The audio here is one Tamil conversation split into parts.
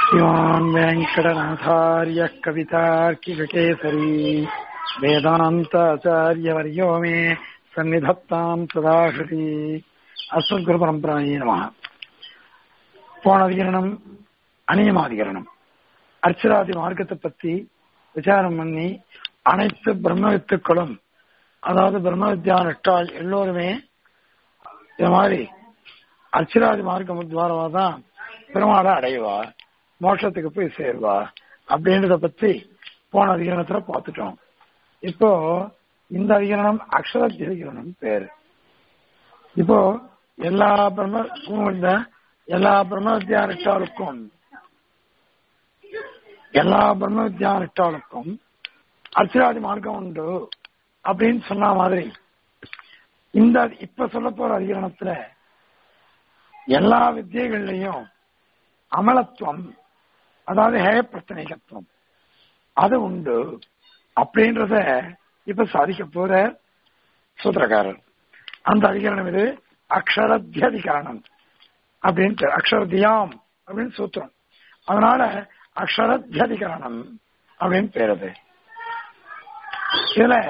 श्रीमान् वेङ्कटनाथार्यः कवितार्किककेसरी वेदान्ताचार्यवर्यो मे सन्निधत्ताम् सदाहृति அஸ்மத்குருபரம்பராயே நம போன அதிகரணம் அநியமாதிகரணம் அர்ச்சராதி மார்க்கத்தை பத்தி விசாரம் பண்ணி அனைத்து பிரம்ம வித்துக்களும் அதாவது பிரம்ம வித்யா நட்டால் எல்லோருமே இது மாதிரி அர்ச்சராதி மார்க்கம் துவாரமா தான் பெருமாளை அடைவா மோட்சத்துக்கு போய் சேருவா அப்படின்றத பத்தி போன அதிகரணத்துல பார்த்துட்டோம் இப்போ இந்த அதிகரணம் அக்ஷரத்திகரணம் பேரு இப்போ எல்லா பிரம்ம இந்த எல்லா பிரம்ம வித்யா நட்டாளுக்கும் எல்லா பிரம்ம வித்யா நட்டாளுக்கும் அர்ச்சராதி மார்க்கம் உண்டு அப்படின்னு சொன்ன மாதிரி இந்த இப்ப சொல்ல போற அதிகரணத்துல எல்லா வித்தியகள்லையும் அமலத்துவம் அதாவது ஹேய பிரச்சனைகத்துவம் அது உண்டு அப்படின்றத இப்ப சாதிக்க போற சூத்திரக்காரர் அந்த அதிகரணம் இது அக்ஷரத்தியதிகரணம் அப்படின்னு அக்ஷரதியாம் அப்படின்னு சூத்திரம் அதனால அக்ஷரத்தியதிகரணம் அப்படின்னு பேருது இதுல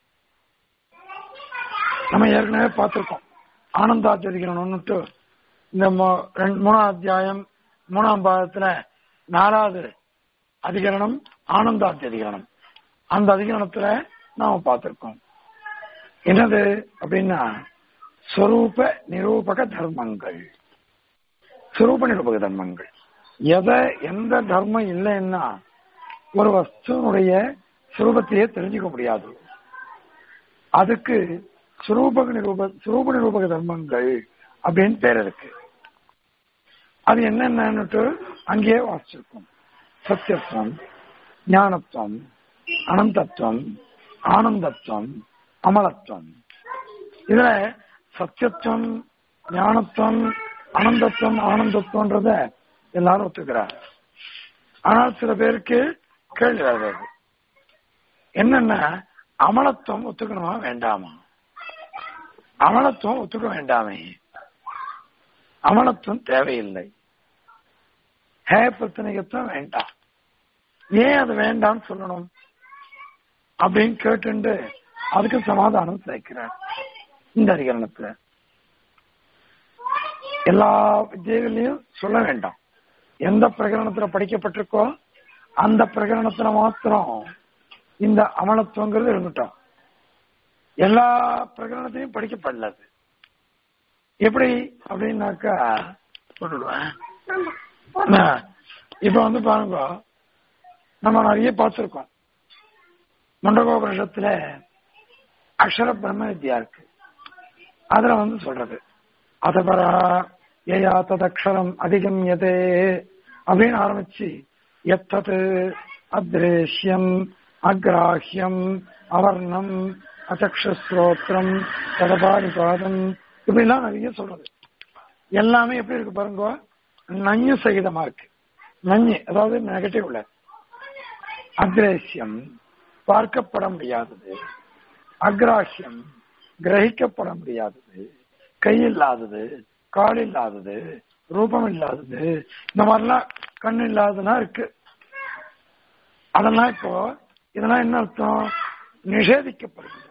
நம்ம ஏற்கனவே பார்த்திருக்கோம் ஆனந்தாத்தியதிகரணம்னுட்டு இந்த மூணாம் அத்தியாயம் மூணாம் பாகத்துல நாலாவது அதிகரணம் ஆனந்தாத்தியதிகரணம் அந்த அதிகரணத்துல நாம பார்த்திருக்கோம் என்னது அப்படின்னா ஸ்வரூப நிரூபக தர்மங்கள் ஸ்வரூப நிரூபக தர்மங்கள் எதை எந்த தர்மம் இல்லைன்னா ஒரு வஸ்துனுடைய சுரூபத்தையே தெரிஞ்சுக்க முடியாது அதுக்கு சுரூபக நிரூப சுரூப நிரூபக தர்மங்கள் அப்படின்னு பேர் இருக்கு அது என்னென்னட்டு அங்கேயே வாசிச்சிருக்கும் சத்தியத்துவம் ஞானத்துவம் அனந்தத்துவம் ஆனந்தத்துவம் அமலத்துவம் இதுல சத்தியத்துவம் ஞானத்துவம் அனந்தத்துவம் ஆனந்தத்துவன்றத எல்லாரும் ஒத்துக்கிறார் ஆனால் சில பேருக்கு கேள்வி வருது என்னன்னா அமலத்துவம் ஒத்துக்கணுமா வேண்டாமா அமலத்துவம் ஒத்துக்க வேண்டாமே அமலத்துவம் தேவையில்லை ஹே பிரச்சனைக்குத்தான் வேண்டாம் ஏன் அது வேண்டாம்னு சொல்லணும் அப்படின்னு கேட்டு அதுக்கு சமாதானம் சேர்க்கிறார் இந்த அதிகரணத்துல எல்லா வித்தியகளையும் சொல்ல வேண்டாம் எந்த பிரகரணத்துல படிக்கப்பட்டிருக்கோ அந்த பிரகரணத்துல மாத்திரம் இந்த அமலத்துவங்கிறது இருந்துட்டோம் எல்லா பிரகரணத்தையும் படிக்கப்படல அது எப்படி அப்படின்னாக்கா சொல்லிடுவேன் இப்ப வந்து பாருங்க நம்ம நிறைய பார்த்திருக்கோம் மண்டகோபனிஷத்துல அக்ஷர பிரம்ம வித்யா இருக்கு அதுல வந்து சொல்றது அதபரா ஏயா ததக்ஷரம் அதிகம்யதே அப்படின்னு ஆரம்பிச்சு எத்தது அத்ரேஷ்யம் அக்ராஹ்யம் அவர்ணம் அச்சக்ஷஸ்ரோத்திரம் தடபாடிபாதம் இப்படிலாம் நிறைய சொல்றது எல்லாமே எப்படி இருக்கு பாருங்க நஞ்சு சகிதமா இருக்கு நஞ்சு அதாவது நெகட்டிவ்ல அக்ரேசியம் பார்க்கப்பட முடியாதது அக்ராஹ்யம் கிரகிக்கப்பட முடியாதது கை இல்லாதது கால் இல்லாதது ரூபம் இல்லாதது இந்த மாதிரிலாம் கண் இல்லாததுலாம் இருக்கு அதெல்லாம் இப்போ இதெல்லாம் என்ன அர்த்தம் நிஷேதிக்கப்படுகின்றன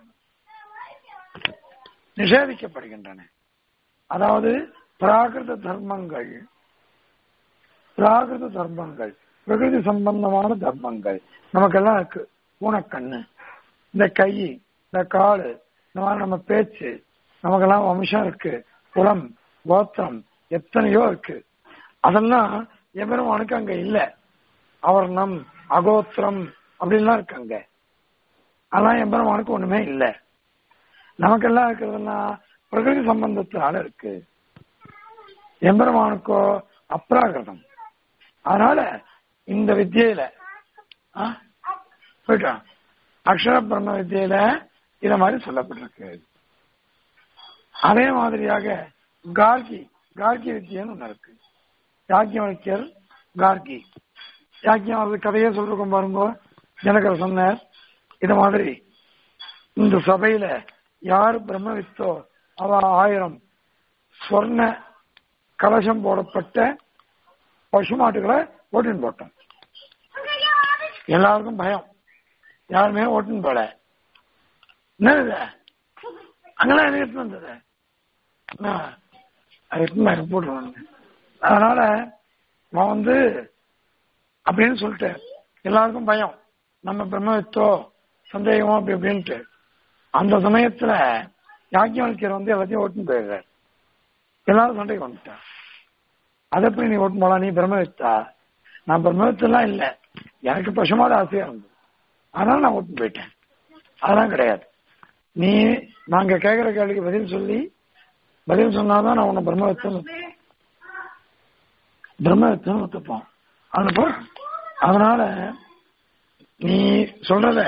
நிஷேதிக்கப்படுகின்றன அதாவது பிராகிருத தர்மங்கள் பிராகிருத தர்மங்கள் பிரகிருதி சம்பந்தமான தர்மங்கள் நமக்கெல்லாம் இருக்கு பூனைக்கண்ணு இந்த கை இந்த காலு இந்த மாதிரி நம்ம பேச்சு நமக்கெல்லாம் வம்சம் இருக்கு குலம் கோத்திரம் எத்தனையோ இருக்கு அதெல்லாம் எபெருமானுக்கு அங்க இல்ல அவர்ணம் அகோத்திரம் அப்படின்லாம் இருக்கு அங்க அதெல்லாம் எம்பெருமானுக்கு ஒண்ணுமே இல்ல நமக்கெல்லாம் இருக்கிறதுனா பிரகிருதி சம்பந்தத்தினால இருக்கு எம்பெருமானுக்கோ அப்ராகிருதம் அதனால இந்த வித்தியில போயிட்டான் அக்ஷர பிரம்ம வித்தியில இத மாதிரி சொல்லப்பட்டிருக்கு அதே மாதிரியாக கார்கி கார்கி வித்தியன்னு ஒண்ணு இருக்கு யாக்கியவழ்க்கியர் கார்கி யாக்கியம் அது கதையே சொல்லிருக்கோம் பாருங்க ஜனகர் சொன்னார் இது மாதிரி இந்த சபையில யார் பிரம்ம வித்தோ அவ ஆயிரம் சொர்ண கலசம் போடப்பட்ட பசு மாட்டுகளை ஓட்டின்னு போட்டோம் எல்லாருக்கும் பயம் யாருமே ஓட்டின்னு போல என்னது அங்கெல்லாம் எனக்கு எடுத்து வந்தது என்ன, அது எடுத்து எனக்கு போட்டுருவாங்க அதனால நான் வந்து அப்படின்னு சொல்லிட்டு எல்லாருக்கும் பயம் நம்ம பிரம்மவித்தோ சந்தேகமோ அப்படி அப்படின்ட்டு அந்த சமயத்துல யாக்கியவல்யர் வந்து எல்லாத்தையும் ஓட்டுன்னு போயிடுறாரு எல்லாரும் சண்டைக்கு வந்துட்டான் அதை எப்படி நீ ஓட்டு போலாம் நீ பிரம்மவித்தா நான் பிரம்மவித்தெல்லாம் இல்ல எனக்கு பசுமாத ஆசையா இருந்தது அதனால நான் ஓட்டு போயிட்டேன் அதெல்லாம் கிடையாது நீ நாங்க கேட்கிற கேள்விக்கு பதில் சொல்லி பதில் சொன்னாதான் நான் உன்னை பிரம்மவித்தன் பிரம்மவித்தன் ஒத்துப்போம் அதுப்போ அதனால நீ சொல்றத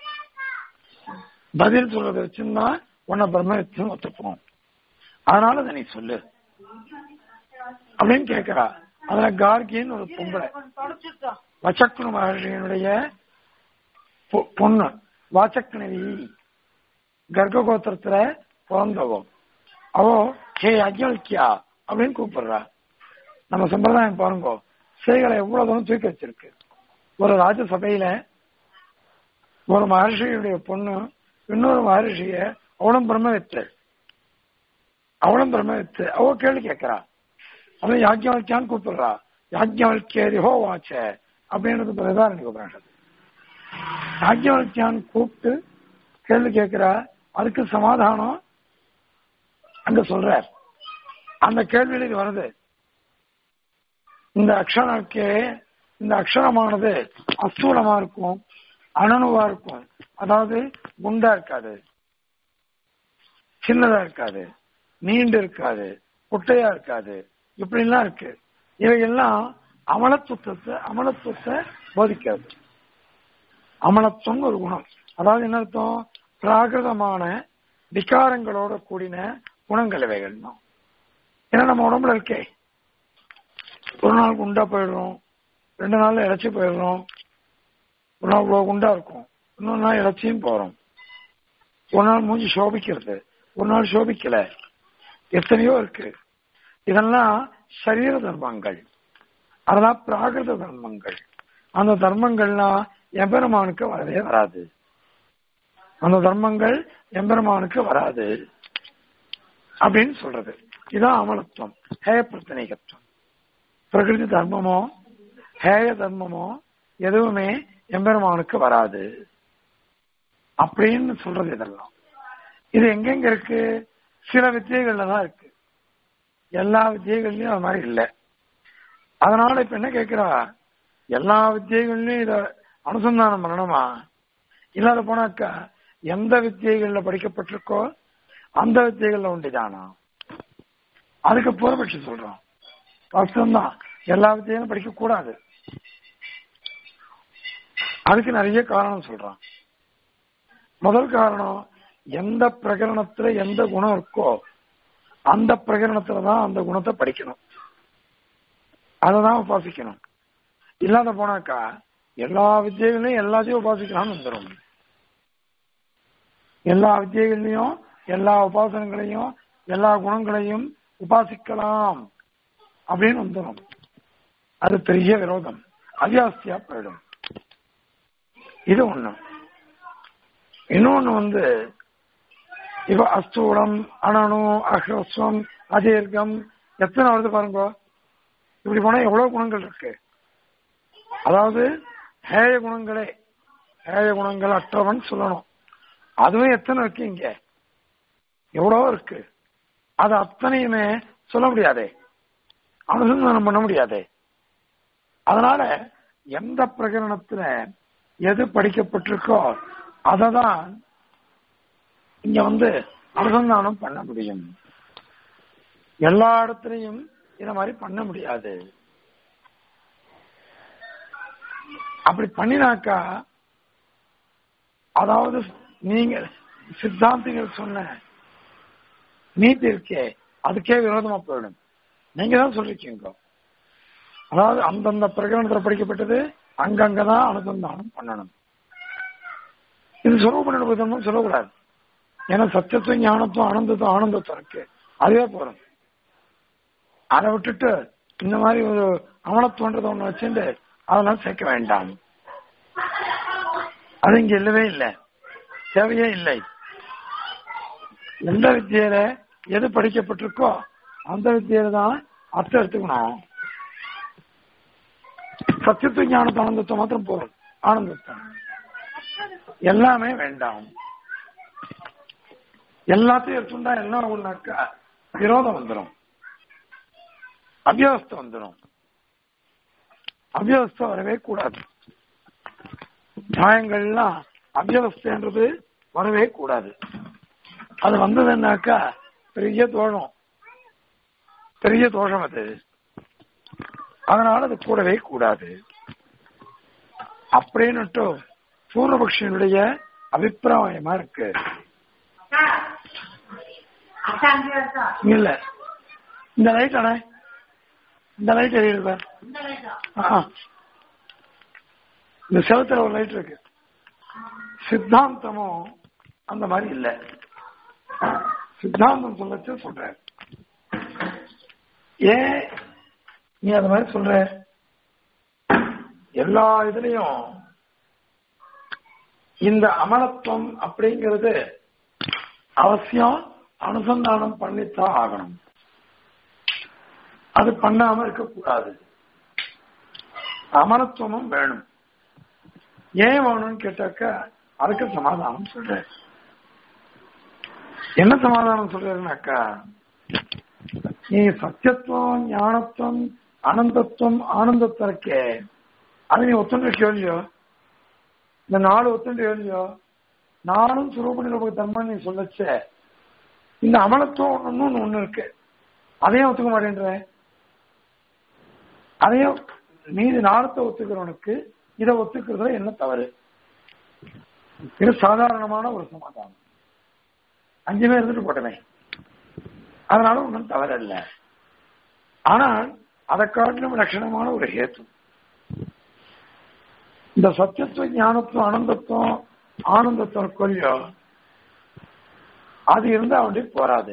பதில் சொல்றத வச்சுன்னா உன்னை பிரம்மவித்தன் ஒத்துப்போம் அதனால அதை நீ சொல்லு அப்படின்னு கேட்கிறா அதுல கார்கின்னு ஒரு பொம்பளை வச்சக்குனு மகர்ஷியினுடைய பொ- பொண்ணு வாச்சக்கணவி கர்க்க கோத்திரத்துல பிறந்தவோ அவோ ஹே அஜ்ஞல்கியா அப்படின்னு கூப்பிடுறா நம்ம சம்பிரதாயம் பாருங்க சேகளை எவ்வளவு தூரம் தூக்கி வச்சிருக்கு ஒரு ராஜசபையில ஒரு மகர்ஷியுடைய பொண்ணு இன்னொரு மகர்ஷிய அவளும் பிரம்மவித்து அவளும் பிரம்மவித்து அவ கேள்வி கேட்கிறா அவன் யாஜ்ஞவல்கியான்னு கூப்பிடுறா யாஜ்ஞவல்கேரி ஹோ வாச்ச அப்படின்றது பிரதாரணி உபனிஷத்து யாஜ்ஞவல்கியான் கூப்பிட்டு கேள்வி கேட்கிறா அதுக்கு சமாதானம் அங்க சொல்றார் அந்த கேள்வியில இது வருது இந்த அக்ஷரಕ್ಕೆ இந்த அக்ஷரமானது அஸ்தூலமா இருக்கும் அணனுவா இருக்கும் அதாவது குண்டா இருக்காது சின்னதா இருக்காது நீண்டு இருக்காது குட்டையா இருக்காது இப்படிலாம் இருக்கு இவையெல்லாம் அமலத்துவத்தை அமலத்துவத்தை போதிக்கிறது அமலத்துவம் ஒரு குணம் அதாவது என்ன அர்த்தம் பிராகிருதமான விகாரங்களோட கூடின குணங்கள் இவைகள் தான் ஏன்னா நம்ம உடம்புல இருக்கே ஒரு நாள் குண்டா போயிடுறோம் ரெண்டு நாள்ல இழைச்சி போயிடுறோம் ஒரு நாள் இவ்வளவு குண்டா இருக்கும் இன்னொரு நாள் இழைச்சியும் போறோம் ஒரு நாள் மூஞ்சி சோபிக்கிறது ஒரு நாள் சோபிக்கல எத்தனையோ இருக்கு இதெல்லாம் சரீர தர்மங்கள் அதெல்லாம் பிராகிருத தர்மங்கள் அந்த தர்மங்கள்லாம் எம்பெருமானுக்கு வரவே வராது அந்த தர்மங்கள் எம்பெருமானுக்கு வராது அப்படின்னு சொல்றது இதான் அமலத்துவம் ஹேய பிரத்தனைகத்துவம் பிரகிருதி தர்மமோ ஹேய தர்மமோ எதுவுமே எம்பெருமானுக்கு வராது அப்படின்னு சொல்றது இதெல்லாம் இது எங்கெங்க இருக்கு சில வித்தியைகள்ல தான் இருக்கு எல்லா வித்தியைகள்லயும் அது மாதிரி இல்லை அதனால இப்ப என்ன கேட்கிறா எல்லா வித்தியைகள்லயும் இத அனுசந்தானம் பண்ணணுமா இல்லாத போனாக்கா எந்த வித்தியைகள்ல படிக்கப்பட்டிருக்கோ அந்த வித்தியைகள்ல உண்டுதானா அதுக்கு பூர்வபட்சி சொல்றோம் வாஸ்தவம்தான் எல்லா வித்தியும் படிக்க கூடாது அதுக்கு நிறைய காரணம் சொல்றான் முதல் காரணம் எந்த பிரகரணத்துல எந்த குணம் இருக்கோ அந்த பிரகரணத்துல தான் அந்த குணத்தை படிக்கணும் அதை தான் உபாசிக்கணும் இல்லாத போனாக்கா எல்லா வித்தியைகளையும் எல்லாத்தையும் உபாசிக்கலாம்னு வந்துடும் எல்லா வித்தியைகள்லையும் எல்லா உபாசனங்களையும் எல்லா குணங்களையும் உபாசிக்கலாம் அப்படின்னு வந்துடும் அது பெரிய விரோதம் அவியாஸ்தியா போயிடும் இது ஒண்ணு இன்னொன்னு வந்து இப்ப அஸ்தூலம் அனனு அஹ்ரஸ்வம் அதீர்க்கம் எத்தனை வருது பாருங்க இப்படி போனா எவ்வளவு குணங்கள் இருக்கு அதாவது ஹேய குணங்களே ஹேய குணங்கள் அற்றவன் சொல்லணும் அதுவும் எத்தனை இருக்கு இங்க எவ்வளவோ இருக்கு அது அத்தனையுமே சொல்ல முடியாதே அனுசந்தானம் பண்ண முடியாதே அதனால எந்த பிரகரணத்துல எது படிக்கப்பட்டிருக்கோ அதை தான் இங்க வந்து அனுசந்தானம் பண்ண முடியும் எல்லா இடத்துலையும் இத மாதிரி பண்ண முடியாது அப்படி பண்ணினாக்கா அதாவது நீங்க சித்தாந்திகள் சொன்ன நீதி இருக்கே அதுக்கே விரோதமா போயிடும் நீங்க தான் சொல்லிருக்கீங்க அதாவது அந்தந்த பிரகடனத்தில் படிக்கப்பட்டது அங்கங்கதான் அனுசந்தானம் பண்ணணும் இது சுரூப நிறுவனம் சொல்லக்கூடாது ஏன்னா சத்தியத்துவம் ஞானத்துவம் ஆனந்தத்துவம் ஆனந்தத்துவம் இருக்கு அதுவே போறோம் அதை விட்டுட்டு இந்த மாதிரி ஒரு அமலத்தோன்றதை ஒண்ணு வச்சுட்டு அதெல்லாம் சேர்க்க வேண்டாம் அது இங்க இல்லவே இல்லை தேவையே இல்லை எந்த வித்தியில எது படிக்கப்பட்டிருக்கோ அந்த வித்தியில தான் அர்த்தம் எடுத்துக்கணும் சத்தியத்துவ ஞானத்தை ஆனந்தத்தை மாத்திரம் போதும் ஆனந்தத்தை எல்லாமே வேண்டாம் எல்லாத்தையும் எடுத்துட்டா என்ன ஆகும்னாக்கா விரோதம் வந்துடும் அபியவஸ்தை வந்துடும் அபியவஸ்தை வரவே கூடாது நியாயங்கள்லாம் அபியவஸ்தைன்றது வரவே கூடாது அது வந்ததுன்னாக்கா பெரிய தோஷம் பெரிய தோஷம் அது அதனால அது கூடவே கூடாது அப்படின்னுட்டு பூர்வபக்ஷனுடைய அபிப்பிராயமா இருக்கு இல்ல இந்த லைட் அண்ணே இந்த லைட் எரியுது ஆ. இந்த செவத்துல ஒரு லைட் இருக்கு சித்தாந்தமும் அந்த மாதிரி இல்ல சித்தாந்தம் சொல்லச்சு சொல்ற ஏன் நீ அந்த மாதிரி சொல்ற எல்லா இதுலயும் இந்த அமலத்துவம் அப்படிங்கிறது அவசியம் அனுசந்தானம் பண்ணித்தான் ஆகணும் அது பண்ணாம இருக்கக்கூடாது அமரத்துவமும் வேணும் ஏன் வேணும்னு கேட்டாக்க அதுக்கு சமாதானம் சொல்றேன் என்ன சமாதானம் சொல்றேன்னாக்கா நீ சத்தியத்துவம் ஞானத்துவம் அனந்தத்துவம் ஆனந்தத்தை இருக்கே அது நீ ஒத்துண்டு கேள்வியோ இந்த நாலு ஒத்துண்டு கேள்வியோ நானும் சுரூப நிரூபக தர்மம் நீ சொல்லச்ச இந்த அமலத்துவம் ஒண்ணு ஒண்ணு இருக்கு அதையும் ஒத்துக்க மாட்டேன்ற அதையும் மீதி நாளத்தை ஒத்துக்கிறவனுக்கு இதை ஒத்துக்கிறதுல என்ன தவறு இது சாதாரணமான ஒரு சமாதானம் அஞ்சுமே இருந்துட்டு போட்டமே அதனால ஒன்றும் தவறு இல்லை ஆனால் அதை காட்டிலும் லட்சணமான ஒரு ஹேத்து இந்த சத்தியத்துவ ஞானத்துவம் ஆனந்தத்துவம் ஆனந்தத்துவம் கொல்லியோ அது இருந்தா அவனுடைய போராது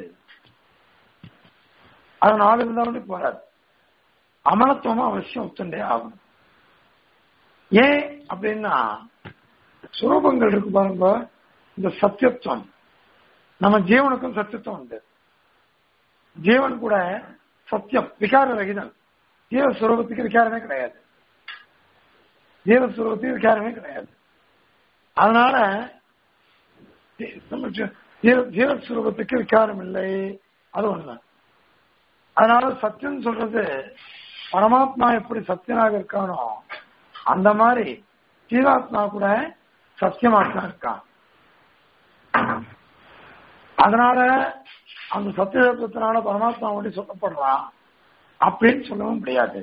அது நாலு இருந்தா அவனுடைய போராது அமலத்துவமும் அவசியம் ஒத்துண்டே ஆகும் ஏன் அப்படின்னா சுரூபங்கள் இருக்கு பாருங்க இந்த சத்தியத்துவம் நம்ம ஜீவனுக்கும் சத்தியத்துவம் உண்டு ஜீவன் கூட சத்தியம் விகார ரகிதன் ஜீவஸ்வரூபத்துக்கு விகாரமே கிடையாது ஜீவஸ்வரூபத்துக்கு விகாரமே கிடையாது அதனால ஜீவஸ்வரூபத்துக்கு விகாரம் இல்லை அது ஒண்ணுதான் அதனால சத்தியம் சொல்றது பரமாத்மா எப்படி சத்தியனாக இருக்கானோ அந்த மாதிரி ஜீவாத்மா கூட சத்தியமாத்மா இருக்கான் அதனால அந்த சத்தியத்தினால பரமாத்மா மட்டும் சொல்லப்படுறான் அப்படின்னு சொல்லவும் முடியாது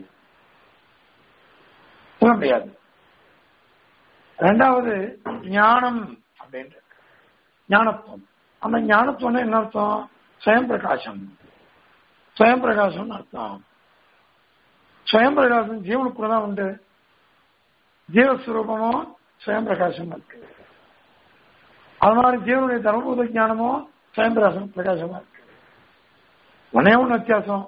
சொல்ல முடியாது ரெண்டாவது ஞானம் அப்படின்ற ஞானத்துவம் அந்த ஞானத்துவம் என்ன அர்த்தம் சுயம் பிரகாசம் சுயம் பிரகாசம்னு அர்த்தம் சுயம் பிரகாசம் ஜீவனுக்குள்ள தான் உண்டு ஜீவஸ்வரூபமும் சுயம் பிரகாசம் இருக்கு அது மாதிரி ஜீவனுடைய தர்மபூத ஞானமும் சுயம் பிரகாசம் பிரகாசமா இருக்கு ஒன்னே ஒண்ணு வித்தியாசம்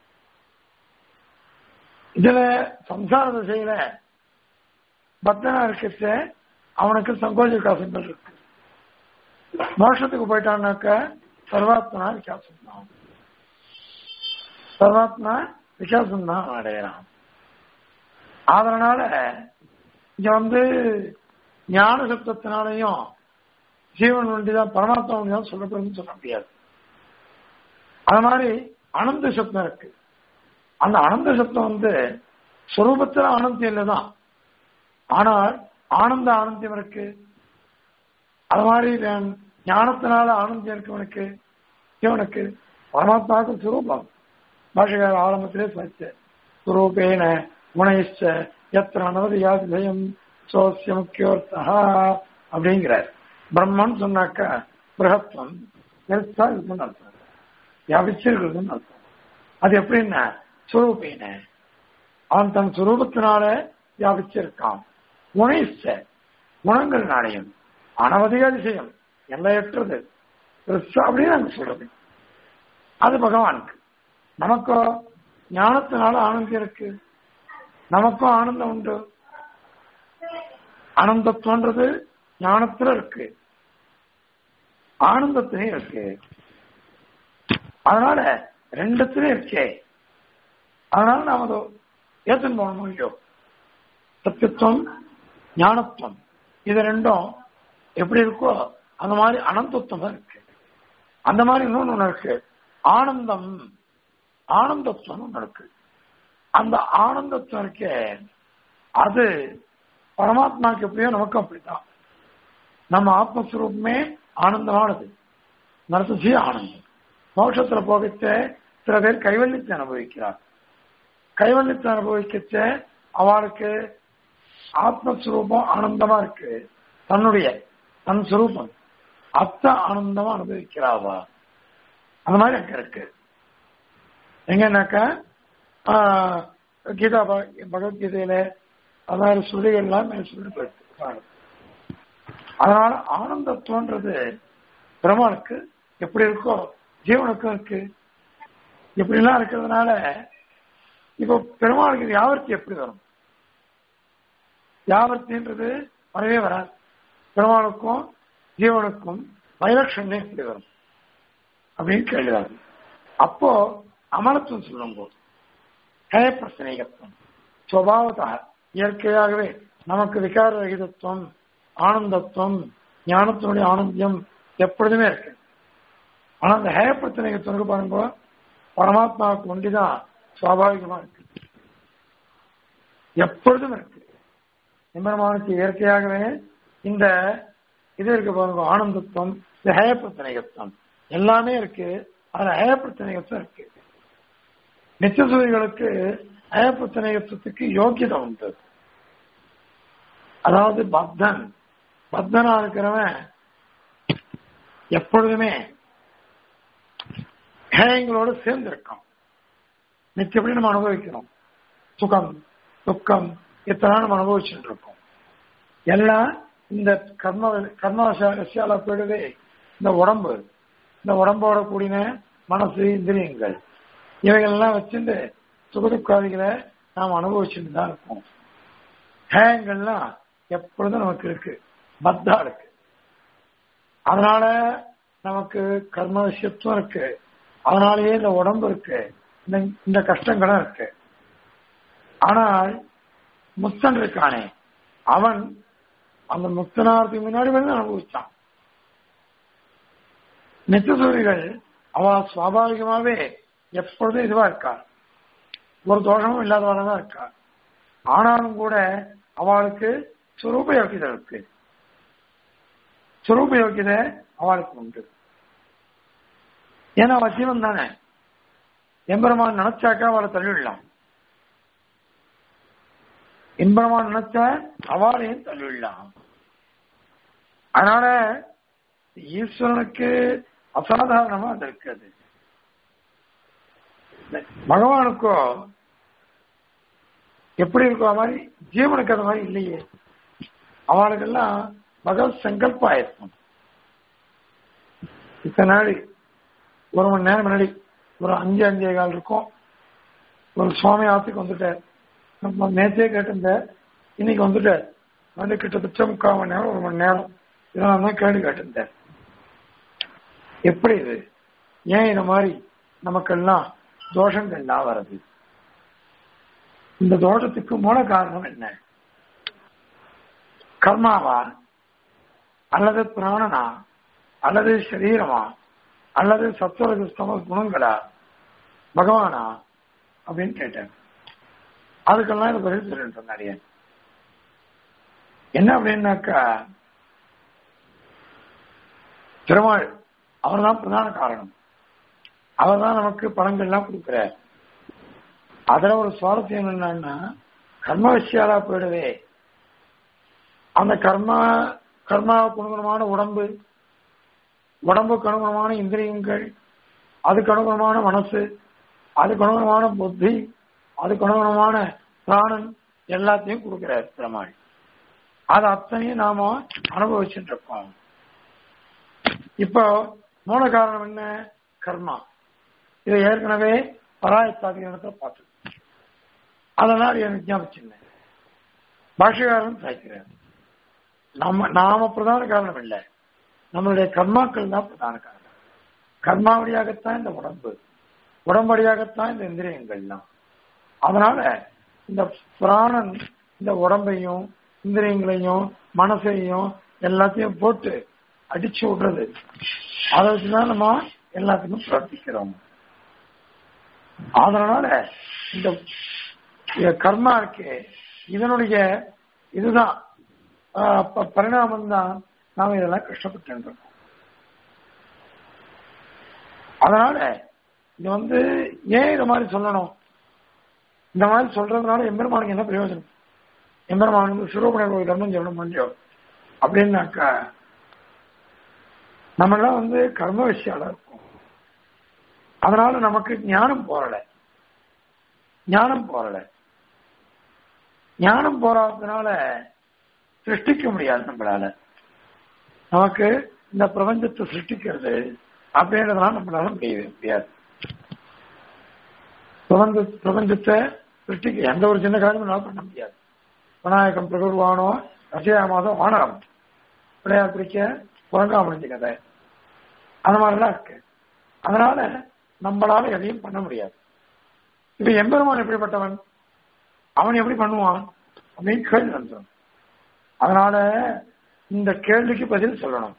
இதுல சம்சார திசையில பக்தனா இருக்கிறச்ச அவனுக்கு சங்கோஜ விகாசங்கள் இருக்கு மோஷத்துக்கு போயிட்டான்னாக்க சர்வாத்மனா விகாசம் தான் சர்வாத்மா விகாசம் தான் அடையலாம் அதனால இங்க வந்து ஞான சப்தத்தினாலையும் ஜீவன் ஒன்றிதான் பரமாத்மா ஒன்றிதான் சொல்லப்படுதுன்னு சொல்ல முடியாது அது மாதிரி அனந்த சப்தம் இருக்கு அந்த அனந்த சப்தம் வந்து சுரூபத்துல ஆனந்தம் இல்லைதான் ஆனால் ஆனந்த ஆனந்தம் இருக்கு அது மாதிரி ஞானத்தினால ஆனந்தம் இருக்கவனுக்கு இவனுக்கு பரமாத்மாவுக்கு சுரூபம் பாஷகார ஆரம்பத்திலே சொல்லிச்சு சுரூபேன குணயிச்ச எத்தனை அனவதி யாதிதயம் சோசிய முக்கியோர்த்தா அப்படிங்கிறார் பிரம்மன் சொன்னாக்கா பிரகத்வம் பெருசா இருக்குன்னு அர்த்தம் வியாபிச்சிருக்கிறதுன்னு அர்த்தம் அது எப்படின்னா சுரூபேன அவன் தன் சுரூபத்தினால வியாபிச்சிருக்கான் குணயிச்ச குணங்கள்னாலையும் அனவதிக அதிசயம் எல்லையற்றது பெருசா அப்படின்னு நாங்க சொல்றது அது பகவானுக்கு நமக்கோ ஞானத்தினால ஆனந்தம் இருக்கு நமக்கும் ஆனந்தம் உண்டு ஆனந்தத்துவன்றது ஞானத்துல இருக்கு ஆனந்தத்திலையும் இருக்கு அதனால ரெண்டுத்திலையும் இருக்கே அதனால நாம அதை ஏத்துன்னு போகணும் இல்லையோ சத்தியத்துவம் ஞானத்துவம் இது ரெண்டும் எப்படி இருக்கோ அந்த மாதிரி அனந்தத்துவம் இருக்கு அந்த மாதிரி இன்னொன்னு ஒண்ணு இருக்கு ஆனந்தம் ஆனந்தத்துவம் ஒண்ணு இருக்கு அந்த ஆனந்தத்துவம் இருக்கே அது பரமாத்மாவுக்கு எப்படியோ நமக்கும் அப்படித்தான் நம்ம ஆத்மஸ்வரூபமே ஆனந்தமானது நரசி ஆனந்தம் மோட்சத்துல போகச்ச சில பேர் கைவல்யத்தை அனுபவிக்கிறார் கைவல்யத்தை அனுபவிக்கச்ச அவளுக்கு ஆத்மஸ்வரூபம் ஆனந்தமா இருக்கு தன்னுடைய தன் சுரூபம் அத்த ஆனந்தமா அனுபவிக்கிறாவா அந்த மாதிரி அங்க இருக்கு எங்கன்னாக்கா கீதா பகவத்கீதையில அதாவது ஸ்ருதிகள்லாம் மேல் சொல்லிட்டு போயிருக்கு அதனால ஆனந்தத்துவன்றது பெருமாளுக்கு எப்படி இருக்கோ ஜீவனுக்கும் இருக்கு இப்படிலாம் இருக்கிறதுனால இப்போ பெருமாளுக்கு இது யாவர்த்தி எப்படி வரும் யாவர்த்தின்றது வரவே வராது பெருமாளுக்கும் ஜீவனுக்கும் வைலட்சண்யம் எப்படி வரும் அப்படின்னு கேள்விதாரு அப்போ அமரத்துவம் சொல்லும் போது ஹய பிரசனைகத்துவம் சுவாவதாக இயற்கையாகவே நமக்கு விகார ரகிதத்துவம் ஆனந்தத்துவம் ஞானத்தினுடைய ஆனந்தியம் எப்பொழுதுமே இருக்கு ஆனா அந்த ஹய பிரச்சனைகத்துவம் பாருங்க பரமாத்மாவுக்கு ஒண்டிதான் சுவாபாவிகமா இருக்கு எப்பொழுதும் இருக்கு நிம்மரமானுக்கு இயற்கையாகவே இந்த இது இருக்கு பாருங்க ஆனந்தத்துவம் இந்த ஹய பிரச்சனைகத்துவம் எல்லாமே இருக்கு அதுல ஹய பிரச்சனைகத்துவம் இருக்கு நிச்சசூரிகளுக்கு ஹய பிரச்சனைகத்துவத்துக்கு யோக்கியதை உண்டு அதாவது பக்தன் பக்தனா இருக்கிறவன் எப்பொழுதுமே ஹேயங்களோடு சேர்ந்து இருக்கான் நிச்சயப்படி நம்ம அனுபவிக்கிறோம் சுகம் துக்கம் இத்தனை நம்ம அனுபவிச்சுட்டு இருக்கோம் எல்லாம் இந்த கர்ம கர்மவசால போயிடுவே இந்த உடம்பு இந்த உடம்போட கூடின மனசு இந்திரியங்கள் இவைகள்லாம் வச்சுட்டு சுகதுக்காதிகளை நாம் அனுபவிச்சுட்டு தான் இருக்கோம் ஹேயங்கள்லாம் எப்பொழுதும் நமக்கு இருக்கு பத்தா இருக்கு அதனால நமக்கு கர்ம விஷயத்துவம் இருக்கு அதனாலேயே இந்த உடம்பு இருக்கு இந்த இந்த கஷ்டங்களும் இருக்கு ஆனால் முக்தன் இருக்கானே அவன் அந்த முக்தனாருக்கு முன்னாடி வந்து அனுபவிச்சான் நித்தியசூரிகள் அவ சுவாபாவிகமாவே எப்பொழுதும் இதுவா இருக்கா ஒரு தோஷமும் இல்லாதவளா தான் இருக்கா ஆனாலும் கூட அவளுக்கு சுரூப யோக்கியதை இருக்கு சுரூப யோக்கியதை அவளுக்கு உண்டு ஏன்னா அவ ஜீவன் தானே எம்பெருமான் நினைச்சாக்கா அவளை தள்ளிவிடலாம் எம்பெருமான் நினைச்சா அவளையும் தள்ளிவிடலாம் அதனால ஈஸ்வரனுக்கு அசாதாரணமா அது இருக்காது பகவானுக்கோ எப்படி இருக்கோ அது மாதிரி ஜீவனுக்கு அது மாதிரி இல்லையே அவளுக்கெல்லாம் பகவத் சங்கல்ப ஆயிருக்கும் இத்தனை நாள் ஒரு மணி நேரம் முன்னாடி ஒரு அஞ்சு அஞ்சே கால் இருக்கும் ஒரு சுவாமி ஆத்துக்கு வந்துட்டார் நம்ம நேற்றே கேட்டிருந்தேன் இன்னைக்கு வந்துட்டார் வந்து கிட்டத்தட்ட முக்கால் மணி நேரம் ஒரு மணி நேரம் இதெல்லாம் தான் கேள்வி கேட்டிருந்தேன் எப்படி இது ஏன் இந்த மாதிரி நமக்கெல்லாம் தோஷங்கள்லாம் வருது இந்த தோஷத்துக்கு மூல காரணம் என்ன கர்மாவா அல்லது பிராணனா அல்லது சரீரமா அல்லது சத்துவரது சம குணங்களா பகவானா அப்படின்னு கேட்டேன் அதுக்கெல்லாம் இது பதில் சொல்லிட்டு நிறைய என்ன அப்படின்னாக்கா பெருமாள் அவர் தான் பிரதான காரணம் அவர் தான் நமக்கு பணங்கள்லாம் கொடுக்கிறார் அதுல ஒரு சுவாரஸ்யம் என்னன்னா கர்ம விஷயாலா போயிடுவே அந்த கர்மா கர்மாவுக்கு அனுகுணமான உடம்பு உடம்புக்கு அனுகுணமான இந்திரியங்கள் அதுக்கு அனுகுணமான மனசு அதுக்கு அனுகுணமான புத்தி அதுக்கு அனுகுணமான பிராணன் எல்லாத்தையும் கொடுக்கிறார் பெருமாள் அது அத்தனையும் நாம அனுபவிச்சுட்டு இருக்கோம் இப்போ மூல காரணம் என்ன கர்மா இதை ஏற்கனவே பராயத்தாதிகாரத்தை பார்த்து அதனால் எனக்கு ஞாபகம் பாஷகாரன் சாய்க்கிறார் நம்ம நாம பிரதான காரணம் இல்லை நம்மளுடைய கர்மாக்கள் தான் பிரதான காரணம் கர்மாவடியாகத்தான் இந்த உடம்பு உடம்படியாகத்தான் இந்த இந்திரியங்கள்லாம் அதனால இந்த பிராணன் இந்த உடம்பையும் இந்திரியங்களையும் மனசையும் எல்லாத்தையும் போட்டு அடிச்சு விடுறது அதை வச்சுதான் நம்ம எல்லாத்துக்கும் பிரவர்த்திக்கிறோம் அதனால இந்த கர்மா இருக்கு இதனுடைய இதுதான் பரிணாமம் தான் நாம இதெல்லாம் கஷ்டப்பட்டு இருக்கோம் அதனால இது வந்து ஏன் இந்த மாதிரி சொல்லணும் இந்த மாதிரி சொல்றதுனால எம்பெருமானுக்கு என்ன பிரயோஜனம் எம்பெருமானுக்கு சிறுவபுணர் ஒரு தர்மம் சொல்லணும் முடியும் அப்படின்னாக்கா நம்மளாம் வந்து கர்ம விஷயால இருக்கும் அதனால நமக்கு ஞானம் போறல ஞானம் போறல ஞானம் போறாததுனால சிருஷ்டிக்க முடியாது நம்மளால நமக்கு இந்த பிரபஞ்சத்தை சிருஷ்டிக்கிறது அப்படின்றதுனால நம்மளால முடியவே முடியாது பிரபஞ்ச பிரபஞ்சத்தை சிருஷ்டிக்க எந்த ஒரு சின்ன காரியமும் நம்மளால பண்ண முடியாது விநாயகம் பிரகுர்வானோ ரஜயா மாதம் வானரம் விளையாட்டு பிடிக்க புறங்காமணிஞ்ச கதை அந்த மாதிரிலாம் இருக்கு அதனால நம்மளால எதையும் பண்ண முடியாது இப்ப எம்பெருமான் எப்படிப்பட்டவன் அவன் எப்படி பண்ணுவான் அப்படின்னு கேள்வி வந்துடும் அதனால இந்த கேள்விக்கு பதில் சொல்லணும்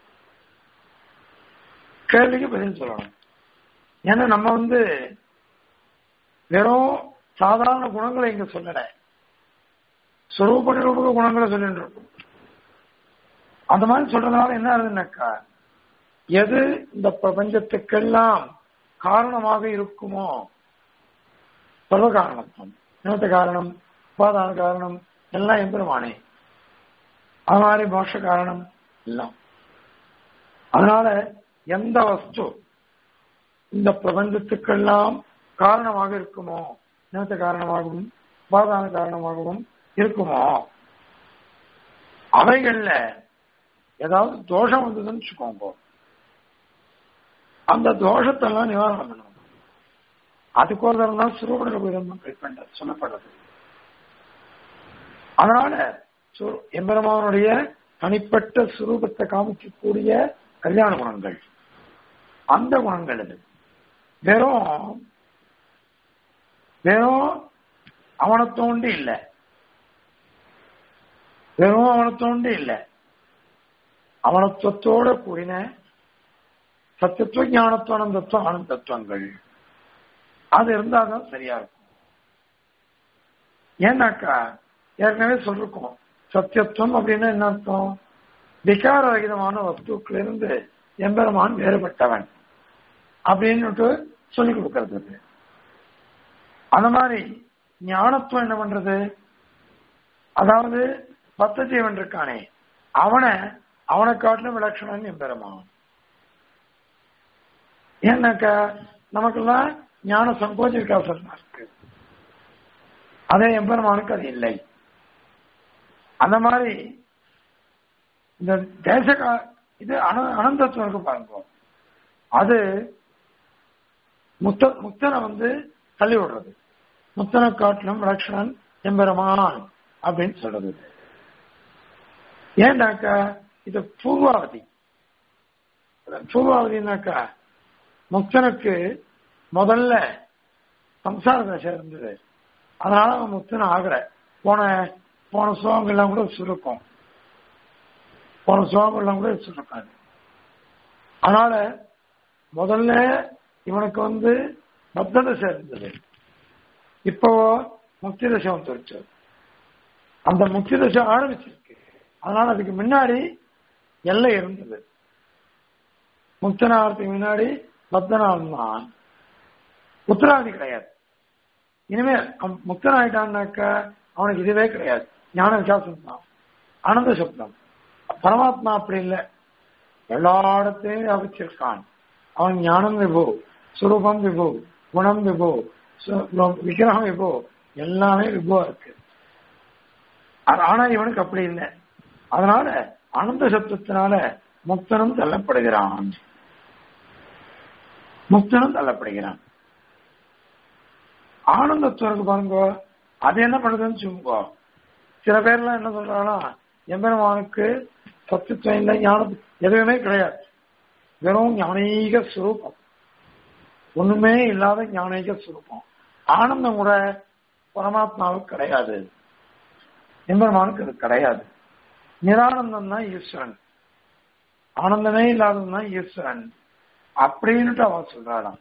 கேள்விக்கு பதில் சொல்லணும் ஏன்னா நம்ம வந்து வெறும் சாதாரண குணங்களை இங்க சொல்லல சொரூப நிரூபக குணங்களை சொல்லிட்டு இருக்கோம் அந்த மாதிரி சொல்றதுனால என்ன ஆகுதுன்னாக்கா எது இந்த பிரபஞ்சத்துக்கெல்லாம் காரணமாக இருக்குமோ சர்வ காரணத்துவம் நிமித்த காரணம் உபாதான காரணம் எல்லாம் எம்பெருமானே அது மாதிரி மோஷ காரணம் எல்லாம் அதனால எந்த வஸ்து இந்த பிரபஞ்சத்துக்கெல்லாம் காரணமாக இருக்குமோ நிமித்த காரணமாகவும் உபாதான காரணமாகவும் இருக்குமோ அவைகள்ல ஏதாவது தோஷம் வந்ததுன்னு வச்சுக்கோங்க அந்த தோஷத்தெல்லாம் நிவாரணம் பண்ணணும் அதுக்கோசரம் தான் சிறுவன பண்ற சொல்லப்படுறது அதனால எம்பெருமானுடைய தனிப்பட்ட சுரூபத்தை காமிக்கக்கூடிய கல்யாண குணங்கள் அந்த குணங்கள் இது வெறும் வெறும் அவனை தோண்டி இல்லை வெறும் அவனத்தோண்டு இல்லை அவனத்துவத்தோட கூடின சத்தியத்துவ ஞானத்துவ ஆனந்தத்துவம் ஆனந்தத்துவங்கள் அது இருந்தாதான் சரியா இருக்கும் ஏன்னாக்கா ஏற்கனவே சொல்லிருக்கோம் சத்தியத்துவம் அப்படின்னா என்ன அர்த்தம் விகார ரகிதமான வஸ்துக்கள் இருந்து எம்பெருமான் வேறுபட்டவன் அப்படின்னு சொல்லிக் கொடுக்கறது அந்த மாதிரி ஞானத்துவம் என்ன பண்றது அதாவது பத்த ஜீவன் இருக்கானே அவனை அவனை காட்டிலும் விலட்சணம் எம்பெருமான் ஏன்னாக்கா நமக்கெல்லாம் ஞான சங்கோஜ விகாசம் இருக்கு அதே எம்பெருமானுக்கு அது இல்லை அந்த மாதிரி இந்த தேச இது அனந்தத்துவம் இருக்கு பாருங்க அது முத்த முத்தனை வந்து தள்ளி விடுறது முத்தனை காட்டிலும் லட்சணன் எம்பெருமான் அப்படின்னு சொல்றது ஏன்னாக்கா இது பூர்வாவதி பூர்வாவதினாக்கா முக்தனுக்கு முதல்ல சம்சார தசை இருந்தது அதனால அவன் முக்தன் ஆகல போன போன சுலோகங்கள்லாம் கூட சுருக்கம் போன சுலோகங்கள்லாம் கூட சுருக்காது அதனால முதல்ல இவனுக்கு வந்து பத்த தசை இருந்தது இப்போ முக்தி தசை வந்துருச்சு அந்த முக்தி தசை ஆரம்பிச்சிருக்கு அதனால அதுக்கு முன்னாடி எல்லை இருந்தது முக்தனாகிறதுக்கு முன்னாடி பக்தனான் தான் உத்தராதி கிடையாது இனிமே முக்தன் ஆயிட்டான்னாக்க அவனுக்கு இதுவே கிடையாது ஞான விசாசம் தான் ஆனந்த சப்தம் பரமாத்மா அப்படி இல்லை எல்லா இடத்தையும் வியாபிச்சிருக்கான் அவன் ஞானம் விபு சுரூபம் விபு குணம் விபு விக்கிரகம் விபு எல்லாமே விபுவா இருக்கு ஆனா இவனுக்கு அப்படி இல்லை அதனால ஆனந்த சப்தத்தினால முக்தனும் தள்ளப்படுகிறான் முக்தனும் தள்ளப்படுகிறான் ஆனந்தத்துவம் இருக்கு பாருங்க அது என்ன பண்ணுதுன்னு சொல்லுங்க சில பேர்லாம் என்ன சொல்றாங்கன்னா எம்பெருமானுக்கு சத்துவம் இல்லை ஞானம் எதுவுமே கிடையாது வெறும் ஞானீக சுரூபம் ஒண்ணுமே இல்லாத ஞானீக சுரூபம் ஆனந்தம் கூட பரமாத்மாவுக்கு கிடையாது எம்பெருமானுக்கு அது கிடையாது நிரானந்தம் தான் ஈஸ்வரன் ஆனந்தமே இல்லாதவன் தான் ஈஸ்வரன் அப்படின்னுட்டு அவன் சொல்றாளாம்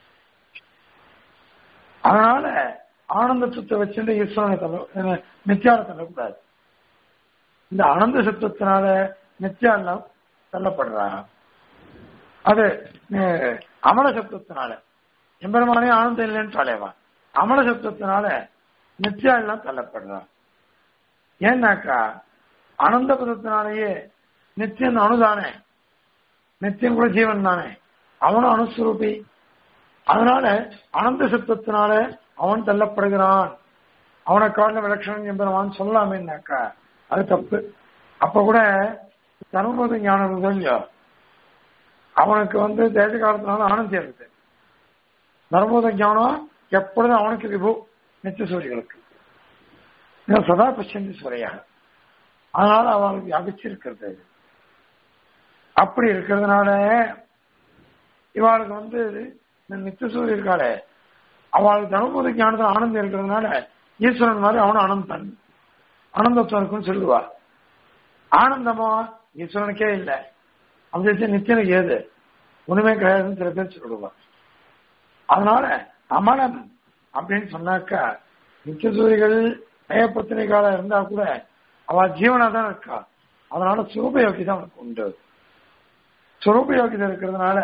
அதனால ஆனந்த சுத்தை வச்சுட்டு ஈஸ்வரனை தள்ள நித்தியால தள்ளக்கூடாது இந்த ஆனந்த சத்துவத்தினால நித்தியாலாம் தள்ளப்படுறாங்க அது அஹ், அமல சத்துவத்தினால எம்பெருமானே ஆனந்தம் இல்லைன்னு தலைவா அமல சத்துவத்தினால நித்தியா எல்லாம் தள்ளப்படுறான் ஏன்னாக்கா அனந்த பதத்தினாலேயே நித்தியன் அணுதானே நித்தியம் கூட ஜீவன் தானே அவனும் அணுஸ்வரூபி அதனால அனந்த சத்துவத்தினால அவன் தள்ளப்படுகிறான் அவனை காரண விலட்சணம் என்பவன் சொல்லாமேனாக்கா அது தப்பு அப்ப கூட தர்மபோத ஞானம் இருந்தது இல்லையோ அவனுக்கு வந்து தேச காலத்தினால ஆனந்தம் இருக்குது தர்மபோத ஞானம் எப்பொழுதும் அவனுக்கு விபு நித்திய சூரியர்களுக்கு இவன் சதா பச்சந்தி சூரையாக அதனால அவளுக்கு வியாபிச்சிருக்கிறது அப்படி இருக்கிறதுனால இவாளுக்கு வந்து இந்த நித்திய சூரிய இருக்காளே அவளுக்கு தர்மபோத ஞானத்தில் ஆனந்தம் இருக்கிறதுனால ஈஸ்வரன் மாதிரி அவனும் ஆனந்தன் ஆனந்தத்துவம் இருக்குன்னு சொல்லுவா ஆனந்தமா ஈஸ்வரனுக்கே இல்லை அப்படி வச்சு நித்தியனுக்கு ஏது ஒண்ணுமே கிடையாதுன்னு சில பேர் சொல்லுவா அதனால அமலம் அப்படின்னு சொன்னாக்கா நித்திய சூரிகள் நயப்பத்திரிகால இருந்தா கூட அவ ஜீவனா தான் இருக்கா அதனால சுரூபயோகி தான் அவனுக்கு உண்டு சுரூபயோகிதம் இருக்கிறதுனால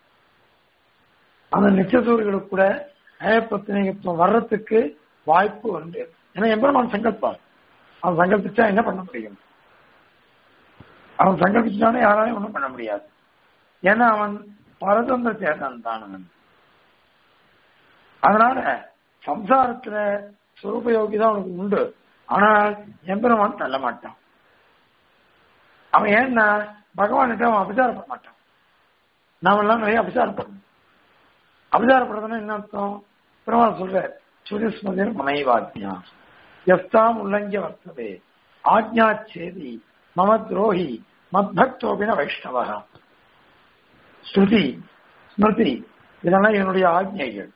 அந்த நித்தியசூரிகளுக்கு கூட நயப்பத்தினிகத்துவம் வர்றதுக்கு வாய்ப்பு உண்டு ஏன்னா எம்பெருமான் சங்கல்பம் அவன் சங்கல்பிச்சா என்ன பண்ண முடியும் அவன் சங்கல்பிச்சானே யாராலையும் ஒண்ணும் பண்ண முடியாது ஏன்னா அவன் பரதந்திர சேதன் தான் அவன் அதனால சம்சாரத்துல சுரூபயோகி தான் அவனுக்கு உண்டு ஆனால் எம்பெருமான் தள்ள மாட்டான் அவன் ஏன்னா பகவான்கிட்ட அவன் அபிசாரம் பண்ண மாட்டான் நாம எல்லாம் நிறைய அபிசாரம் பண்ணணும் அபிசாரப்படுறதுன்னா என்ன அர்த்தம் பெருமாள் சொல்ற சுரிஸ்மதிர் மனைவாத்யா எஸ்தாம் உல்லங்கிய வர்த்ததே ஆக்ஞா சேதி மம துரோகி மத்பக்தோபின வைஷ்ணவ ஸ்ருதி ஸ்மிருதி இதெல்லாம் என்னுடைய ஆக்ஞைகள்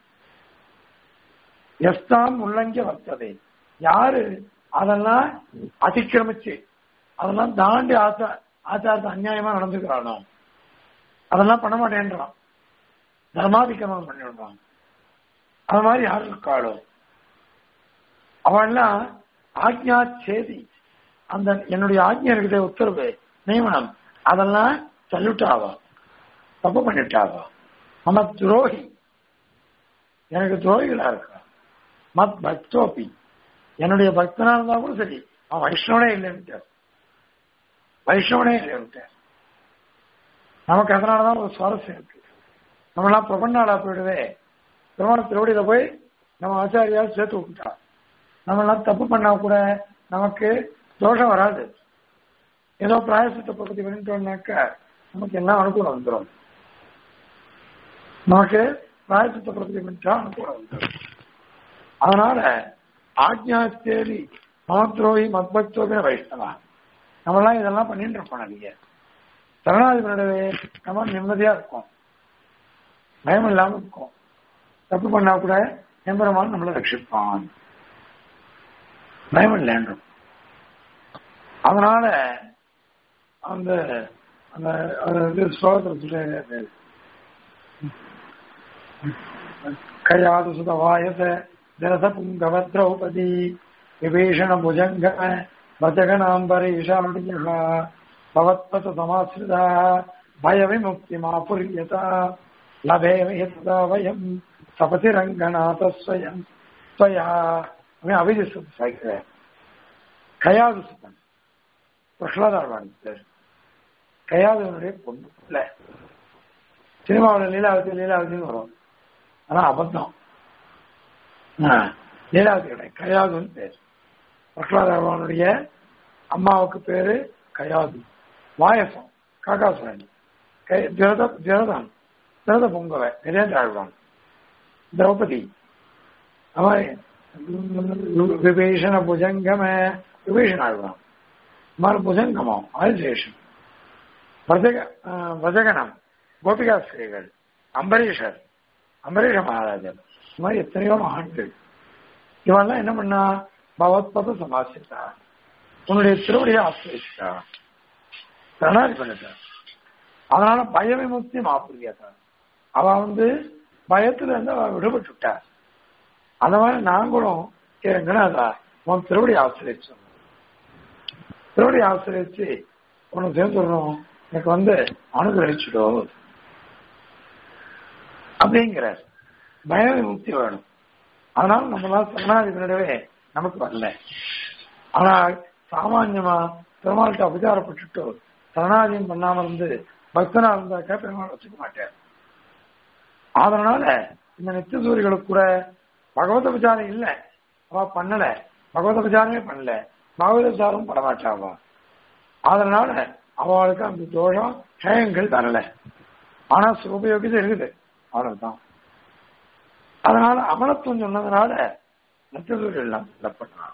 எஸ்தாம் உல்லங்கிய வர்த்ததே யாரு அதெல்லாம் அதிக்கிரமிச்சு அதெல்லாம் தாண்டி ஆச்சா ஆச்சாரத்தை அநியாயமா நடந்துக்கிறானோ அதெல்லாம் பண்ண மாட்டேன்றான் தர்மாதிக்கிரமம் பண்ணிவிடுறான் அது மாதிரி யார் இருக்காளோ அவன்லாம் ஆக்ஞா சேதி அந்த என்னுடைய ஆக்ஞா இருக்கிற உத்தரவு நியமனம் அதெல்லாம் தள்ளிட்டாவா தப்பு பண்ணிட்டாவா மம துரோகி எனக்கு துரோகிகளா இருக்கா மத் பக்தோபி என்னுடைய பக்தனா இருந்தா கூட சரி அவன் வைஷ்ணவனே இல்லைன்ட்டு வைஷ்ணவனே இல்லைன்ட்டு நமக்கு அதனாலதான் ஒரு சுவாரஸ்யம் இருக்கு நம்மளாம் பிரபன்னாளா போயிடுவே பிரமாண திருவடியில போய் நம்ம ஆச்சாரியா சேர்த்து விட்டுட்டா நம்மளாம் தப்பு பண்ணா கூட நமக்கு தோஷம் வராது ஏதோ பிராயசத்தை பத்தி பண்ணிட்டோம்னாக்க நமக்கு எல்லாம் அனுகூலம் வந்துடும் நமக்கு பிராயசத்தை பத்தி பண்ணிட்டா அனுகூலம் வந்துடும் அதனால ஆக்ஞா தேடி மமத்ரோகி மத்பக்தோபே வைஷ்ணவா நம்மளாம் இதெல்லாம் பண்ணிட்டு இருப்போம் நிறைய சரணாதிபதியோடவே நம்ம நிம்மதியா இருக்கும் பயம் இல்லாம இருக்கும் தப்பு பண்ணா கூட எம்பெருமான் நம்மளை ரட்சிப்பான் பயம் இல்லைன்றும் அதனால அந்த அந்த அது ஸ்லோகத்தில் சொல்ற கையாது சுத வாயச ஜலத புங்கவ திரௌபதி விபீஷண புஜங்க வஜகனாம்பரீஷாடிய பவத்பத சமாசிரிதா பய விமுக்தி மாபுரியதா லபேம யதா வயம் சபதி ரங்கநாத ஸ்வயம் ஸ்வயா அவன் அபிஜிசத்து சாய்க்கிறார் கயாது சுத்தன் பிரகலாதாழ்வான் பேர் கயாதவனுடைய பொண்ணு இல்ல சினிமாவில் லீலாவதி லீலாவதின்னு வரும் ஆனா அபத்தம் லீலாவதி கிடையாது கயாதுன்னு பேர் பிரகலாதாழ்வானுடைய அம்மாவுக்கு பேரு கயாது வாயசம் காக்காசுரன் ஜரதம் ஜரதம் ஜரத பொங்கவ நிரேந்திர ஆழ்வான் திரௌபதி அவன் விபீஷண புஜங்கம விபீஷண ஆழ்வான் மாதிரி புஜங்கமம் ஆதிசேஷன் வஜக வஜகனம் கோபிகாஸ்திரிகள் அம்பரீஷர் அம்பரீஷ மகாராஜர் இந்த மாதிரி எத்தனையோ மகான்கள் இவெல்லாம் என்ன பண்ணா பகவத்பத சமாசித்தா உன்னுடைய திருவடியை ஆசிரியிட்டா பிரணாதி பண்ணிட்டா அதனால பய விமுக்தி மாப்பிரியாதா அவ வந்து பயத்துல இருந்து அவ விடுபட்டுட்டா அந்த மாதிரி நாங்களும் எங்கனாதா உன் திருவடி ஆசிரியச்சோம் திருவடி ஆசிரியச்சு உனக்கு சேர்ந்துடணும் எனக்கு வந்து அனுகிரகிச்சுடும் அப்படிங்கிறார் பய விமுக்தி வேணும் அதனால நம்மளால சரணாதிபதியிடவே நமக்கு வரல ஆனால் சாமான்யமா பெருமாள்கிட்ட அபிச்சாரப்பட்டுட்டு சரணாதியம் பண்ணாம இருந்து பக்தனா இருந்தாக்கா பெருமாள் வச்சுக்க மாட்டார் அதனால இந்த நித்திய சூரிகளுக்கு கூட பகவத விசாரம் இல்ல அவ பண்ணல பகவத விசாரமே பண்ணல பகவத விசாரம் படமாட்டாவா அதனால அவளுக்கு அந்த தோஷம் ஹேயங்கள் தரல ஆனா சுபயோகிதம் இருக்குது அவ்வளவுதான் அதனால அமலத்துவம் சொன்னதுனால மற்றவர்கள் எல்லாம் சொல்லப்பட்டான்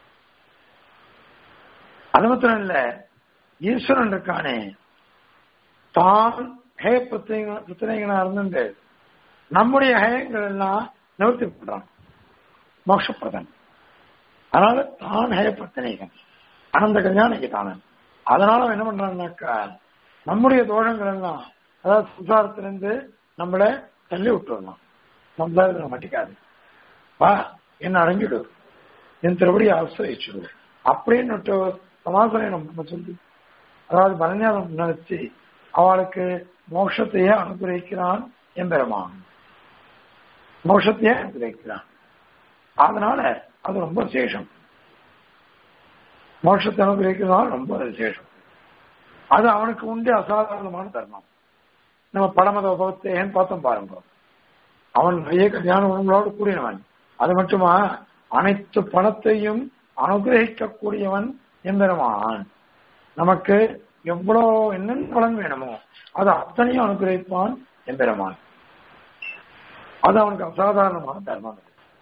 அது மாத்திரம் இல்ல ஈஸ்வரன் இருக்கானே தான் ஹே பிரச்சனைகளா இருந்து நம்முடைய ஹயங்கள் எல்லாம் நிவர்த்தி பண்றான் மோட்சப்பிரதன் அதனால தான் ஹய பிரச்சனைகள் அனந்த கல்யாணிக்கு தானன் அதனால அவன் என்ன பண்றான்னாக்கா நம்முடைய தோஷங்கள் எல்லாம் அதாவது சுசாரத்திலிருந்து நம்மள தள்ளி விட்டுடலாம் நம்மளால இதுல மாட்டிக்காது வா என்ன அடங்கிடு என் திருப்படி ஆசிரியிச்சுடு அப்படின்னு சமாசனை நம்ம சொல்லி அதாவது பரஞ்சாதம் நினைச்சு அவளுக்கு மோட்சத்தையே அனுகிரகிக்கிறான் எம்பெருமான் மோட்சத்தையே அனுகிரகிக்கிறான் அதனால அது ரொம்ப விசேஷம் மோட்சத்தை அனுகிரகிக்கிறதுனால ரொம்ப விசேஷம் அது அவனுக்கு உண்டு அசாதாரணமான தர்மம் நம்ம படமத உபவத்தை ஏன் பார்த்தோம் பாருங்க அவன் நிறைய கல்யாண உணவுகளோடு கூடியவன் அது மட்டுமா அனைத்து பணத்தையும் அனுகிரகிக்கக்கூடியவன் எம்பெருமான் நமக்கு எவ்வளவு என்னென்ன பலன் வேணுமோ அது அத்தனையும் அனுகிரகிப்பான் எம்பெருமான் அது அவனுக்கு அசாதாரணமான தர்மம்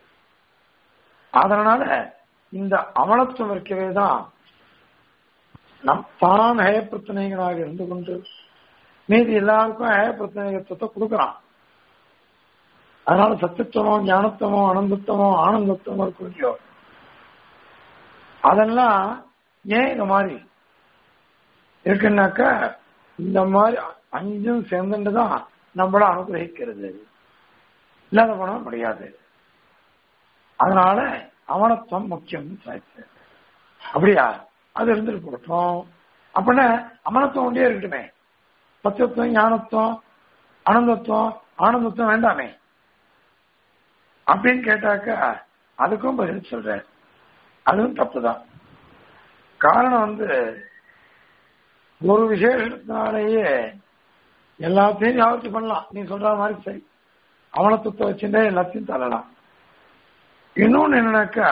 அதனால இந்த அமலத்துவம் இருக்கவே தான் நம் தான் ஹய பிரச்சனைகளாக இருந்து கொண்டு மீதி எல்லாருக்கும் ஹய பிரச்சனைகத்துவத்தை கொடுக்கறான் அதனால சத்தியத்துவமோ ஞானத்துவமோ அனந்தத்துவமோ ஆனந்தத்துவமோ இருக்கும் இல்லையோ அதெல்லாம் ஏன் இந்த மாதிரி இருக்குன்னாக்கா இந்த மாதிரி அஞ்சும் சேர்ந்துட்டு தான் நம்மள அனுகிரகிக்கிறது இல்லாத போன முடியாது அதனால அமனத்துவம் முக்கியம் சாய்ச்சு அப்படியா அது இருந்துட்டு போட்டோம் அப்படின்னா அமனத்துவம் ஒன்றே இருக்கட்டுமே சத்தியத்துவம் ஞானத்துவம் அனந்தத்துவம் ஆனந்தத்துவம் வேண்டாமே அப்படின்னு கேட்டாக்கா அதுக்கும் பதில் சொல்றேன் அதுவும் தப்புதான் காரணம் வந்து ஒரு விசேஷத்தினாலேயே எல்லாத்தையும் ஞாபகத்து பண்ணலாம் நீ சொல்ற மாதிரி சரி அவனத்துவத்தை வச்சுட்டே எல்லாத்தையும் தள்ளலாம் இன்னொன்னு என்னன்னாக்கா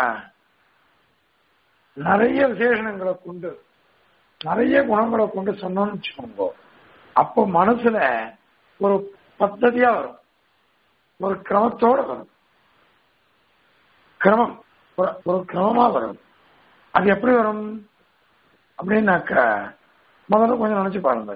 நிறைய விசேஷணங்களை கொண்டு நிறைய குணங்களை கொண்டு சொன்னோம்னு வச்சுக்கோங்க அப்போ மனசுல ஒரு பத்ததியா வரும் ஒரு கிரமத்தோட வரும் கிரமம் ஒரு கிரமமா வரும் அது எப்படி வரும் அப்படின்னாக்கா முதல்ல கொஞ்சம் நினைச்சு பாருங்க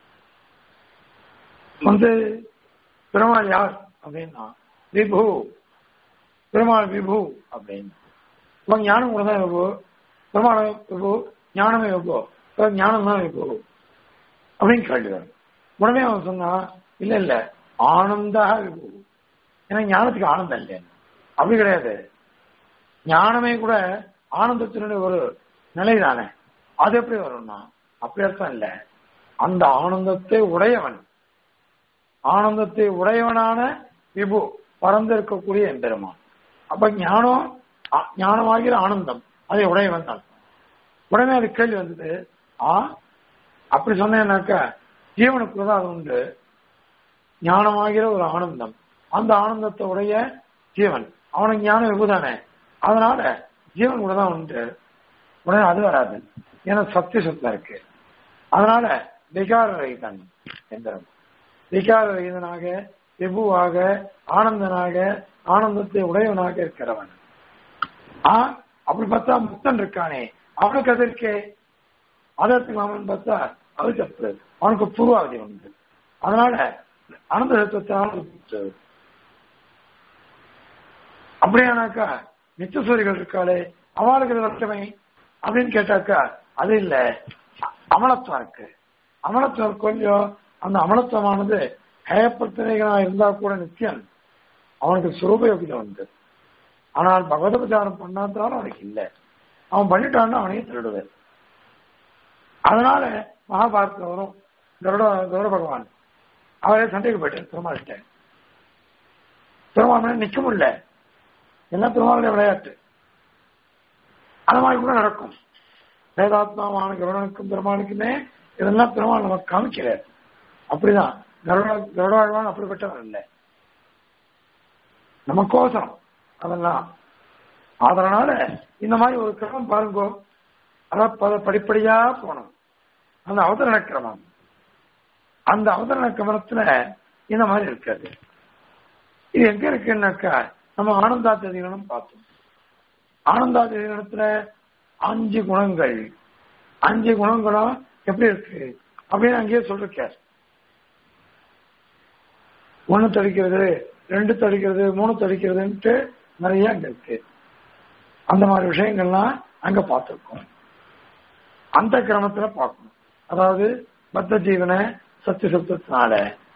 வந்து பெருமாள் யார் அப்படின்னா விபு பெருமாள் விபு அப்படின்னு இப்போ ஞானம் கூட தான் விபு பெருமாள் விபு ஞானமே விபு ஞானம் தான் விபு அப்படின்னு கேள்வி வரும் உடனே அவன் சொன்னா இல்ல இல்ல ஆனந்தா விபு ஏன்னா ஞானத்துக்கு ஆனந்தம் இல்லை அப்படி கிடையாது ஞானமே கூட ஆனந்தத்தினுடைய ஒரு நிலை தானே அது எப்படி வரும்னா அப்படி அர்த்தம் இல்ல அந்த ஆனந்தத்தை உடையவன் ஆனந்தத்தை உடையவனான விபு பறந்து இருக்கக்கூடிய எம்பெருமான் அப்ப ஞானம் ஞானமாகிற ஆனந்தம் அதை உடையவன் தான் உடனே அது கேள்வி வந்தது ஆ அப்படி சொன்னேன்னாக்கா ஜீவனுக்கு தான் அது உண்டு ஞானமாகிற ஒரு ஆனந்தம் அந்த ஆனந்தத்தை உடைய ஜீவன் அவனுக்கு ஞானம் விபுதானே அதனால ஜீவன் கூட தான் உண்டு உடனே அது வராது ஏன்னா சத்திய சுத்தம் இருக்கு அதனால விகார ரகிதன் எந்திரம் விகார ரகிதனாக விபுவாக ஆனந்தனாக ஆனந்தத்தை உடையவனாக இருக்கிறவன் ஆ அப்படி பார்த்தா முக்தன் இருக்கானே அவனுக்கு அது இருக்கே அதற்கு அவன் பார்த்தா அது தப்பு அவனுக்கு பூர்வாவதி உண்டு அதனால அனந்த தத்துவத்தினால அப்படியானாக்கா நிச்சசூரிகள் இருக்காளே அவளுக்கு இது வருத்தமை அப்படின்னு கேட்டாக்கா அது இல்ல அமலத்துவம் இருக்கு அமலத்துவம் கொஞ்சம் அந்த அமலத்துவமானது ஹயப்பிரச்சனைகளா இருந்தா கூட நித்தியம் அவனுக்கு சுரூப யோகிதை உண்டு ஆனால் பகவத பிரச்சாரம் பண்ணாதான் அவனுக்கு இல்லை அவன் பண்ணிட்டான்னா அவனையும் திருடுவேன் அதனால மகாபாரத்தில் வரும் கருட கருட பகவான் அவரே சண்டைக்கு போயிட்டார் பெருமாள்கிட்ட பெருமாள் நிக்க முடியல எல்லாம் பெருமாளுடைய விளையாட்டு அது மாதிரி கூட நடக்கும் வேதாத்மாவான கருடனுக்கும் பெருமாளுக்குமே இதெல்லாம் பெருமாள் நமக்கு காமிக்கிறார் அப்படிதான் கருட கருடாழ்வான் அப்படிப்பட்டவன் இல்லை நமக்கோசரம் அதெல்லாம் அதனால இந்த மாதிரி ஒரு கிரமம் பாருங்கோ அதான் படிப்படியா போனோம் அந்த அவதரண கிரமம் அந்த அவதரண கிரமத்துல இந்த மாதிரி இருக்காது இது எங்க இருக்குன்னாக்கா நம்ம ஆனந்தா தினம் பார்த்தோம் ஆனந்தா தினத்துல அஞ்சு குணங்கள் அஞ்சு குணங்களும் எப்படி இருக்கு அப்படின்னு அங்கேயே சொல்லிருக்கார் ஒண்ணு தடிக்கிறது ரெண்டு தடிக்கிறது மூணு தடிக்கிறதுன்ட்டு நிறைய அங்க இருக்கு அந்த மாதிரி விஷயங்கள்லாம் அங்க பார்த்திருக்கோம் அந்த கிரமத்துல பார்க்கணும் அதாவது பத்த ஜீவன சத்திய சப்தத்தினால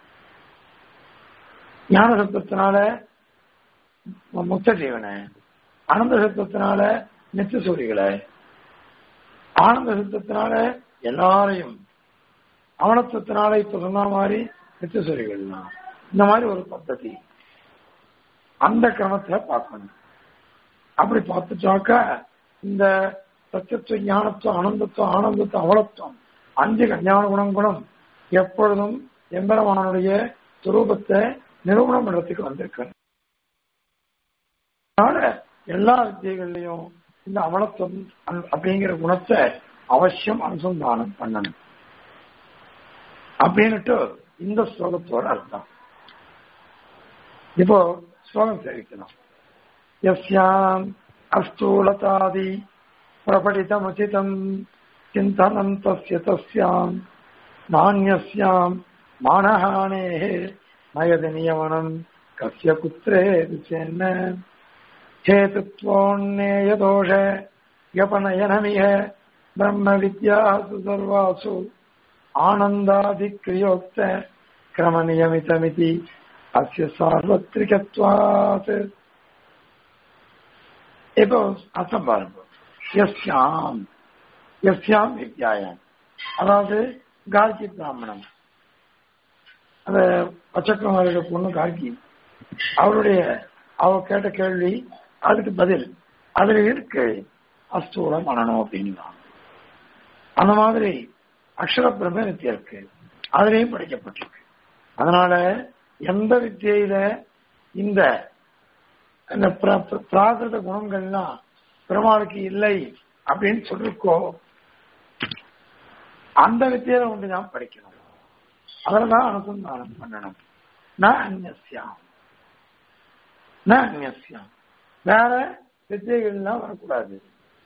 ஞான சப்தத்தினால முக்த ஜீவன ஆனந்த சப்தத்தினால நித்திய சூரிகளை ஆனந்த சப்தத்தினால எல்லாரையும் அவனத்துவத்தினால இப்ப சொன்ன மாதிரி நித்திய சூரிகள் தான் இந்த மாதிரி ஒரு பద్ధதி அந்த கிரமத்துல பார்க்கணும் அப்படி பார்த்துட்டாக்கா இந்த சத்தியத்துவ ஞானத்துவம் ஆனந்தத்துவம் ஆனந்தத்துவம் அவலத்துவம் அஞ்சு ஞான குணங்களும் எப்பொழுதும் எம்பெருமானுடைய துரூபத்தை நிரூபணம் பண்றதுக்கு வந்திருக்கு அதனால எல்லா வித்தியகள்லையும் இந்த அமலத்துவம் அப்படிங்கிற குணத்தை அவசியம் அனுசந்தானம் பண்ணணும் அப்படின்னுட்டு இந்த ஸ்லோகத்தோட அர்த்தம் இப்போ ஸ்லோகம் தெரிவிக்கலாம் यस्याम् अस्तूलतादि प्रपठितमुचितम् चिन्तनम् तस्य तस्याम् नान्यस्याम् मानहानेः नयति नियमनम् कस्य कुत्रे चेन्न हेतुत्वोन्नेयदोष व्यपनयनमिह ब्रह्मविद्यासु सर्वासु आनन्दाधिक्रियोक्त क्रमनियमितमिति अस्य सार्वत्रिकत्वात् இப்போ அர்த்தம் பாருங்க எஸ்யாம் எஸ்யாம் வித்யாயம் அதாவது கார்கி பிராமணம் அந்த பச்சக்கமாரியோட பொண்ணு கார்கி அவருடைய அவ கேட்ட கேள்வி அதுக்கு பதில் அதுல இருக்கு அஸ்தூல மனநம் அப்படின்னு அந்த மாதிரி அக்ஷர பிரம்ம வித்தியா இருக்கு அதுலயும் படிக்கப்பட்டிருக்கு அதனால எந்த வித்தியில இந்த இந்த பிராகிருத குணங்கள்லாம் பெருமாளுக்கு இல்லை அப்படின்னு சொல்லிருக்கோ அந்த வித்தியில ஒன்று தான் படிக்கணும் அதில்தான் அனுசந்தானம் பண்ணணும் நான் அந்நியம் நான் அந்நியம் வேற வித்தியைகள்லாம் வரக்கூடாது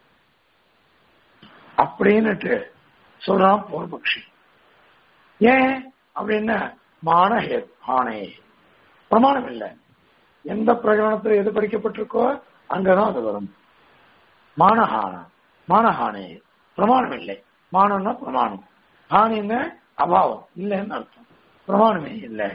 அப்படின்னுட்டு சொல்றான் பூர்வபக்ஷி ஏன் அப்படின்னா மானஹே ஆணை பிரமாணம் இல்லை எந்த பிரகடனத்தில் எது படிக்கப்பட்டிருக்கோ அங்கதான் அது வரும் மானஹான மானஹானே பிரமாணம் இல்லை மானம்னா பிரமாணம் ஹானின்னு அபாவம் இல்லைன்னு அர்த்தம் பிரமாணமே இல்லை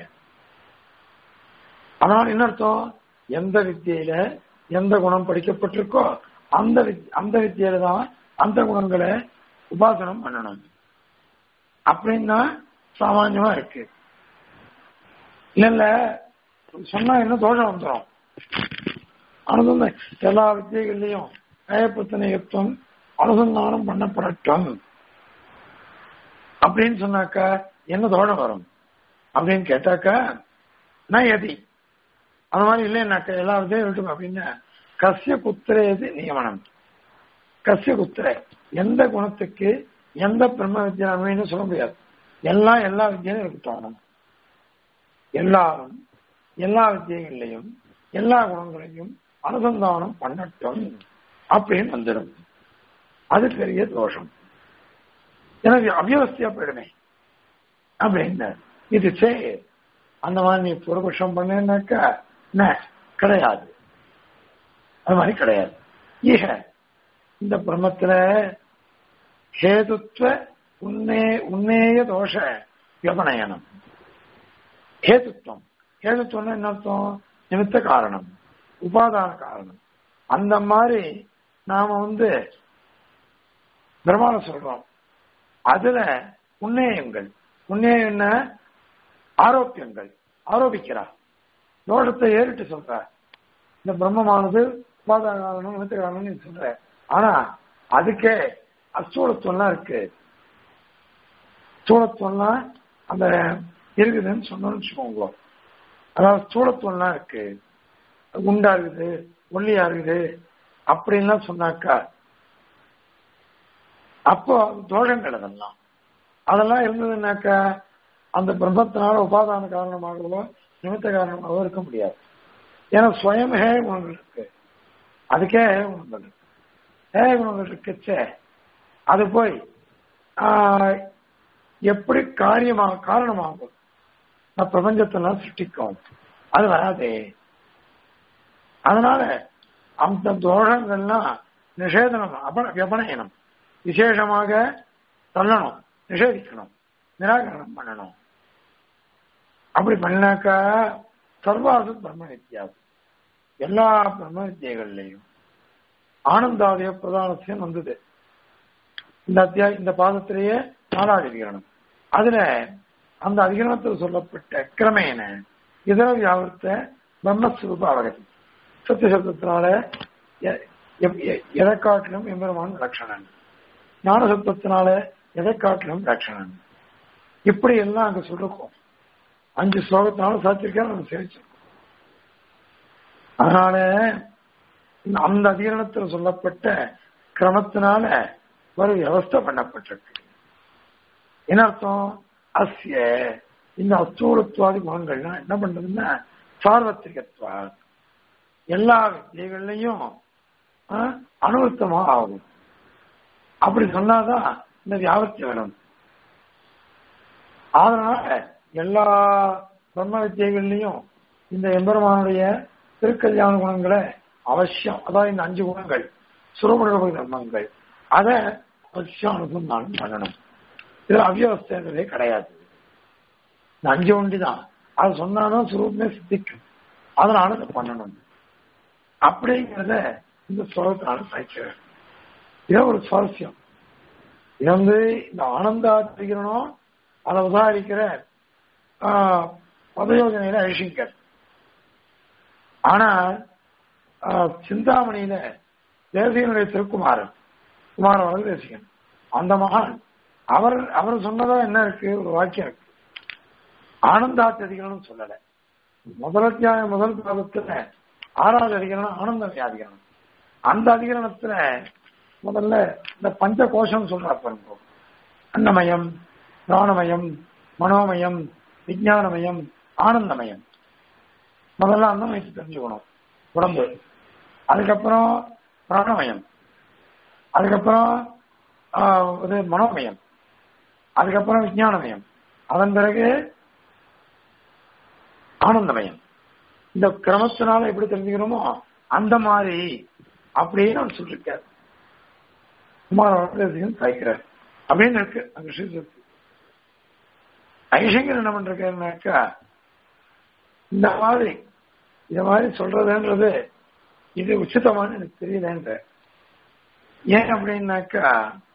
அதனால என்ன அர்த்தம் எந்த வித்தியில எந்த குணம் படிக்கப்பட்டிருக்கோ அந்த அந்த வித்தியில தான் அந்த குணங்களை உபாசனம் பண்ணணும் அப்படின்னா சாமான்யமா இருக்கு இல்ல இல்ல சொன்னா என்ன தோஷம் வந்துடும் அனுசந்த எல்லா வித்தியகள்லையும் நயப்பத்தனையத்துவம் அனுசந்தானம் பண்ணப்படட்டும் அப்படின்னு சொன்னாக்கா என்ன தோஷம் வரும் அப்படின்னு கேட்டாக்கா நான் எதி அந்த மாதிரி இல்லைன்னாக்கா எல்லா வித்தியும் விட்டும் அப்படின்னா கசிய குத்திரேது நியமனம் கசிய குத்திரை எந்த குணத்துக்கு எந்த பிரம்ம வித்யான்னு சொல்ல முடியாது எல்லாம் எல்லா வித்தியும் இருக்கு தோணும் எல்லாரும் எல்லா வித்தியங்களையும் எல்லா குணங்களையும் அனுசந்தானம் பண்ணட்டும் அப்படின்னு வந்துடும் அது பெரிய தோஷம் எனக்கு அபியவஸ்தையா போயிடுமே அப்படின்னு இது சே அந்த மாதிரி நீ புறபட்சம் பண்ணேன்னாக்கா என்ன கிடையாது அது மாதிரி கிடையாது ஈக இந்த பிரம்மத்துல ஹேதுத்வ உன்னே உன்னேய தோஷ வியபனயனம் ஹேதுத்வம் ஹேதுத்வம்னா என்ன அர்த்தம் நிமித்த காரணம் உபாதான காரணம் அந்த மாதிரி நாம வந்து பிரம்மாணம் சொல்றோம் அதுல உன்னேயங்கள் உன்னேயம் என்ன ஆரோக்கியங்கள் ஆரோபிக்கிறார் தோஷத்தை ஏறிட்டு சொல்ற இந்த பிரம்மமானது உபாதான காரணம் நிமித்த காரணம் நீ சொல்ற ஆனா அதுக்கே அஸ்தூலத்துவம்லாம் இருக்கு ஸ்தூலத்துவம்லாம் அந்த இருக்குதுன்னு சொன்னோம்னு வச்சுக்கோங்க அதாவது ஸ்தூலத்துவம்லாம் இருக்கு குண்டா இருக்குது ஒல்லியா இருக்குது அப்படின்லாம் சொன்னாக்கா அப்போ தோஷங்கள் அதெல்லாம் அதெல்லாம் இருந்ததுன்னாக்கா அந்த பிரம்மத்தினால உபாதான காரணமாகவோ நிமித்த காரணமாகவோ இருக்க முடியாது ஏன்னா சுயம் ஹே குணங்கள் இருக்கு அதுக்கே ஹே குணங்கள் இருக்கு ஹே குணங்கள் இருக்குச்சே அது போய் ஆஹ், எப்படி காரியமாக காரணமாகும் நான் பிரபஞ்சத்தெல்லாம் சிருஷ்டிக்கும் அது வராதே அதனால அந்த தோஷங்கள்லாம் நிஷேதனம் அப விபனயனம் விசேஷமாக தள்ளணும் நிஷேதிக்கணும் நிராகரணம் பண்ணணும் அப்படி பண்ணாக்கா சர்வாசு பிரம்ம வித்தியாசம் எல்லா பிரம்ம வித்தியகள்லையும் ஆனந்தாதய பிரதானத்தையும் வந்தது இந்த அத்தியாய இந்த பாதத்திலேயே நாலாவது அதிகரணம் அதுல அந்த அதிகரணத்தில் சொல்லப்பட்ட கிரமேன இதர வியாபத்தை பிரம்மஸ்வரூப அவகதி சத்தியசப்தத்தினால எ- எ- எ- எதை காட்டிலும் எம்பெருமான் லட்சணன் ஞான சப்தத்தினால எதை காட்டிலும் லட்சணன் இப்படி எல்லாம் அங்க சொல்லிருக்கோம் அஞ்சு ஸ்லோகத்தினால சாத்திருக்கா நம்ம சேவிச்சிருக்கோம் அதனால இந்த அந்த அதிகரணத்தில் சொல்லப்பட்ட கிரமத்தினால ஒரு வியவஸ்தை பண்ணப்பட்டிருக்கு என்ன அர்த்தம் அஸ்ய இந்த அஸ்தூலத்துவாதி குணங்கள்லாம் என்ன பண்றதுன்னா சார்வத்திரிகத்துவா எல்லா வித்தியகள்லையும் அனுவர்த்தமா ஆகும் அப்படி சொன்னாதான் இந்த வியாபத்தி வரும் அதனால எல்லா பிரம்ம வித்தியகள்லையும் இந்த எம்பெருமானுடைய திருக்கல்யாண குணங்களை அவசியம் அதாவது இந்த அஞ்சு குணங்கள் சுரமுடக தர்மங்கள் அதை அவசியம் அனுசந்தானம் பண்ணணும் இதுல அவ்யவஸ்தைகளே கிடையாது இந்த அஞ்சு ஒண்டி தான் அது சொன்னாதான் சுரூபமே சித்திக்கும் அதனால அதை பண்ணணும் அப்படிங்கிறத இந்த ஸ்லோகத்தினால சாய்க்கிறார் இது ஒரு சுவாரஸ்யம் இது வந்து இந்த ஆனந்தாத்திரிகரனும் அதை உதாரிக்கிற ஆஹ், பதயோஜனையில அழிஷிங்கர் ஆனா ஆஹ், சிந்தாமணியில தேசியனுடைய திருக்குமாரன் குமார வரது தேசிகன் அந்த மகான் அவர் அவர் சொன்னதா என்ன இருக்கு ஒரு வாக்கியம் இருக்கு ஆனந்தாத்திரிகரனும் சொல்லல முதல் அத்தியாயம் முதல் பாதத்துல ஆறாவது அதிகரணம் ஆனந்த அதிகரணம் அந்த அதிகரணத்துல முதல்ல இந்த பஞ்ச கோஷம் சொல்றா பாருங்க அன்னமயம் பிராணமயம் மனோமயம் விஞ்ஞானமயம் ஆனந்தமயம் முதல்ல அன்னமயத்தை தெரிஞ்சுக்கணும் உடம்பு அதுக்கப்புறம் பிராணமயம் அதுக்கப்புறம் ஆஹ், இது மனோமயம் அதுக்கப்புறம் விஞ்ஞானமயம் அதன் பிறகு ஆனந்தமயம் இந்த கிரமத்தினால எப்படி தெரிஞ்சுக்கிறோமோ அந்த மாதிரி அப்படின்னு அவர் சொல்லிருக்காரு குமார வரதேசிகன் சாய்க்கிறார் அப்படின்னு இருக்கு அங்க ஸ்ரீசக்தி ஐசங்கர் என்ன பண்றாருனாக்கா இந்த மாதிரி இந்த மாதிரி சொல்றதுன்றது இது உச்சிதமான எனக்கு தெரியலன்ற ஏன் அப்படின்னாக்கா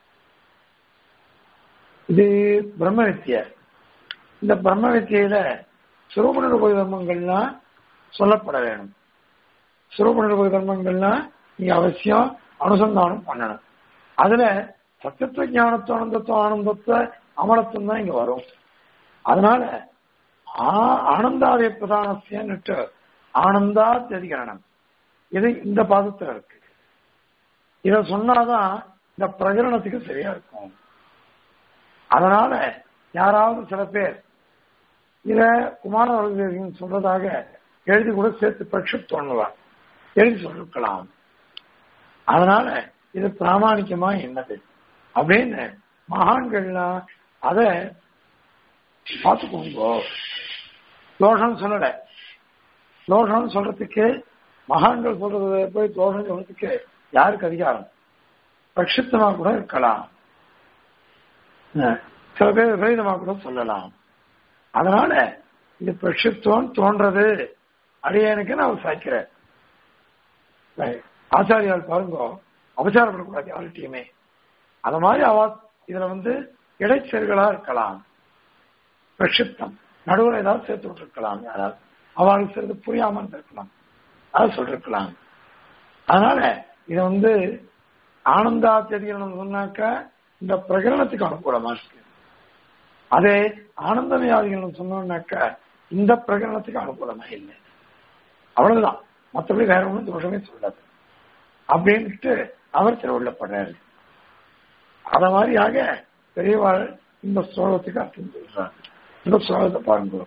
இது பிரம்ம வித்தியை இந்த பிரம்ம வித்தியில சுரூபண தர்மங்கள்லாம் சொல்லப்பட வேணும் சுரூபண தர்மங்கள்லாம் நீங்க அவசியம் அனுசந்தானம் பண்ணணும் அதுல சத்தியத்துவ ஞானத்துவ ஆனந்தத்துவ ஆனந்தத்துவ அமரத்துவம் தான் இங்க வரும் அதனால ஆ- ஆனந்தாதய பிரதானசியன்னுட்டு ஆனந்தா தெரிகரணம் இது இந்த பாதத்துல இருக்கு இத சொன்னாதான் இந்த பிரகரணத்துக்கு சரியா இருக்கும் அதனால யாராவது சில பேர் இத குமார வரதேசிகன் சொல்றதாக எழுதி கூட சேர்த்து பிரக்ஷிப்தோன்னுவார் எழுதி சொல்லிருக்கலாம் அதனால இது பிராமணிக்கமா என்னது அப்படின்னு மகான்கள்லாம் அத பார்த்துக்கோங்க தோஷம் சொல்லல தோஷம் சொல்றதுக்கு மகான்கள் சொல்றது போய் தோஷம் சொல்றதுக்கு யாருக்கு அதிகாரம் பிரக்ஷிப்தமா கூட இருக்கலாம் சில பேர் விபரீதமா கூட சொல்லலாம் அதனால இது பிரக்ஷிப்தம் தோன்றது அடியனுக்கு நான் சாய்க்கிறேன் ஆச்சாரியால் பாருங்க அபச்சாரப்படக்கூடாது யார்கிட்டயுமே அத மாதிரி அவ இதுல வந்து இடைச்செருகளா இருக்கலாம் பிரக்ஷிப்தம் நடுவில் ஏதாவது சேர்த்து விட்டுருக்கலாம் யாராவது அவளுக்கு சிறிது புரியாம இருந்திருக்கலாம் அதை சொல்லிருக்கலாம் அதனால இதை வந்து ஆனந்தாத்தியதிகரணம் சொன்னாக்க இந்த பிரகரணத்துக்கு அனுகூலமா இருக்கு அதே ஆனந்தமயாதிகரணம் சொன்னோம்னாக்க இந்த பிரகரணத்துக்கு அனுகூலமா இல்லை அவ்வளவுதான் மற்றபடி வேற ஒன்றும் தோஷமே சொல்லாது அப்படின்ட்டு அவர் திருவிழப்படுறாரு அத மாதிரியாக பெரியவாள் இந்த ஸ்லோகத்துக்கு அர்த்தம் சொல்றார் இந்த ஸ்லோகத்தை பாருங்க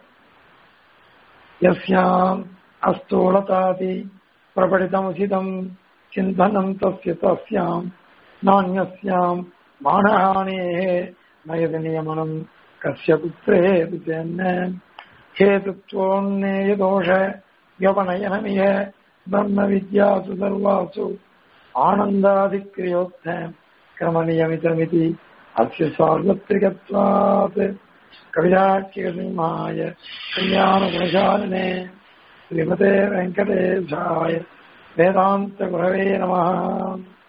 யஸ்யாம் அஸ்தூலதாதி பிரபடிதமுசிதம் சிந்தனம் தஸ்ய தஸ்யாம் நானியஸ்யாம் மானஹானேः நயது நியமனம் கஸ்ய புத்திரே விஜயன்ன हेतुत्वोन्नेय दोष व्यपनयनमिह ब्रह्म विद्यासु सर्वासु आनन्दाधिक्रियोत्थ क्रमनियमितमिति अस्य सार्वत्रिकत्वात् कविराट्यसिंहाय कल्याणगुणशालिने श्रीमते वेङ्कटेशाय वेदान्तगुरवे नमः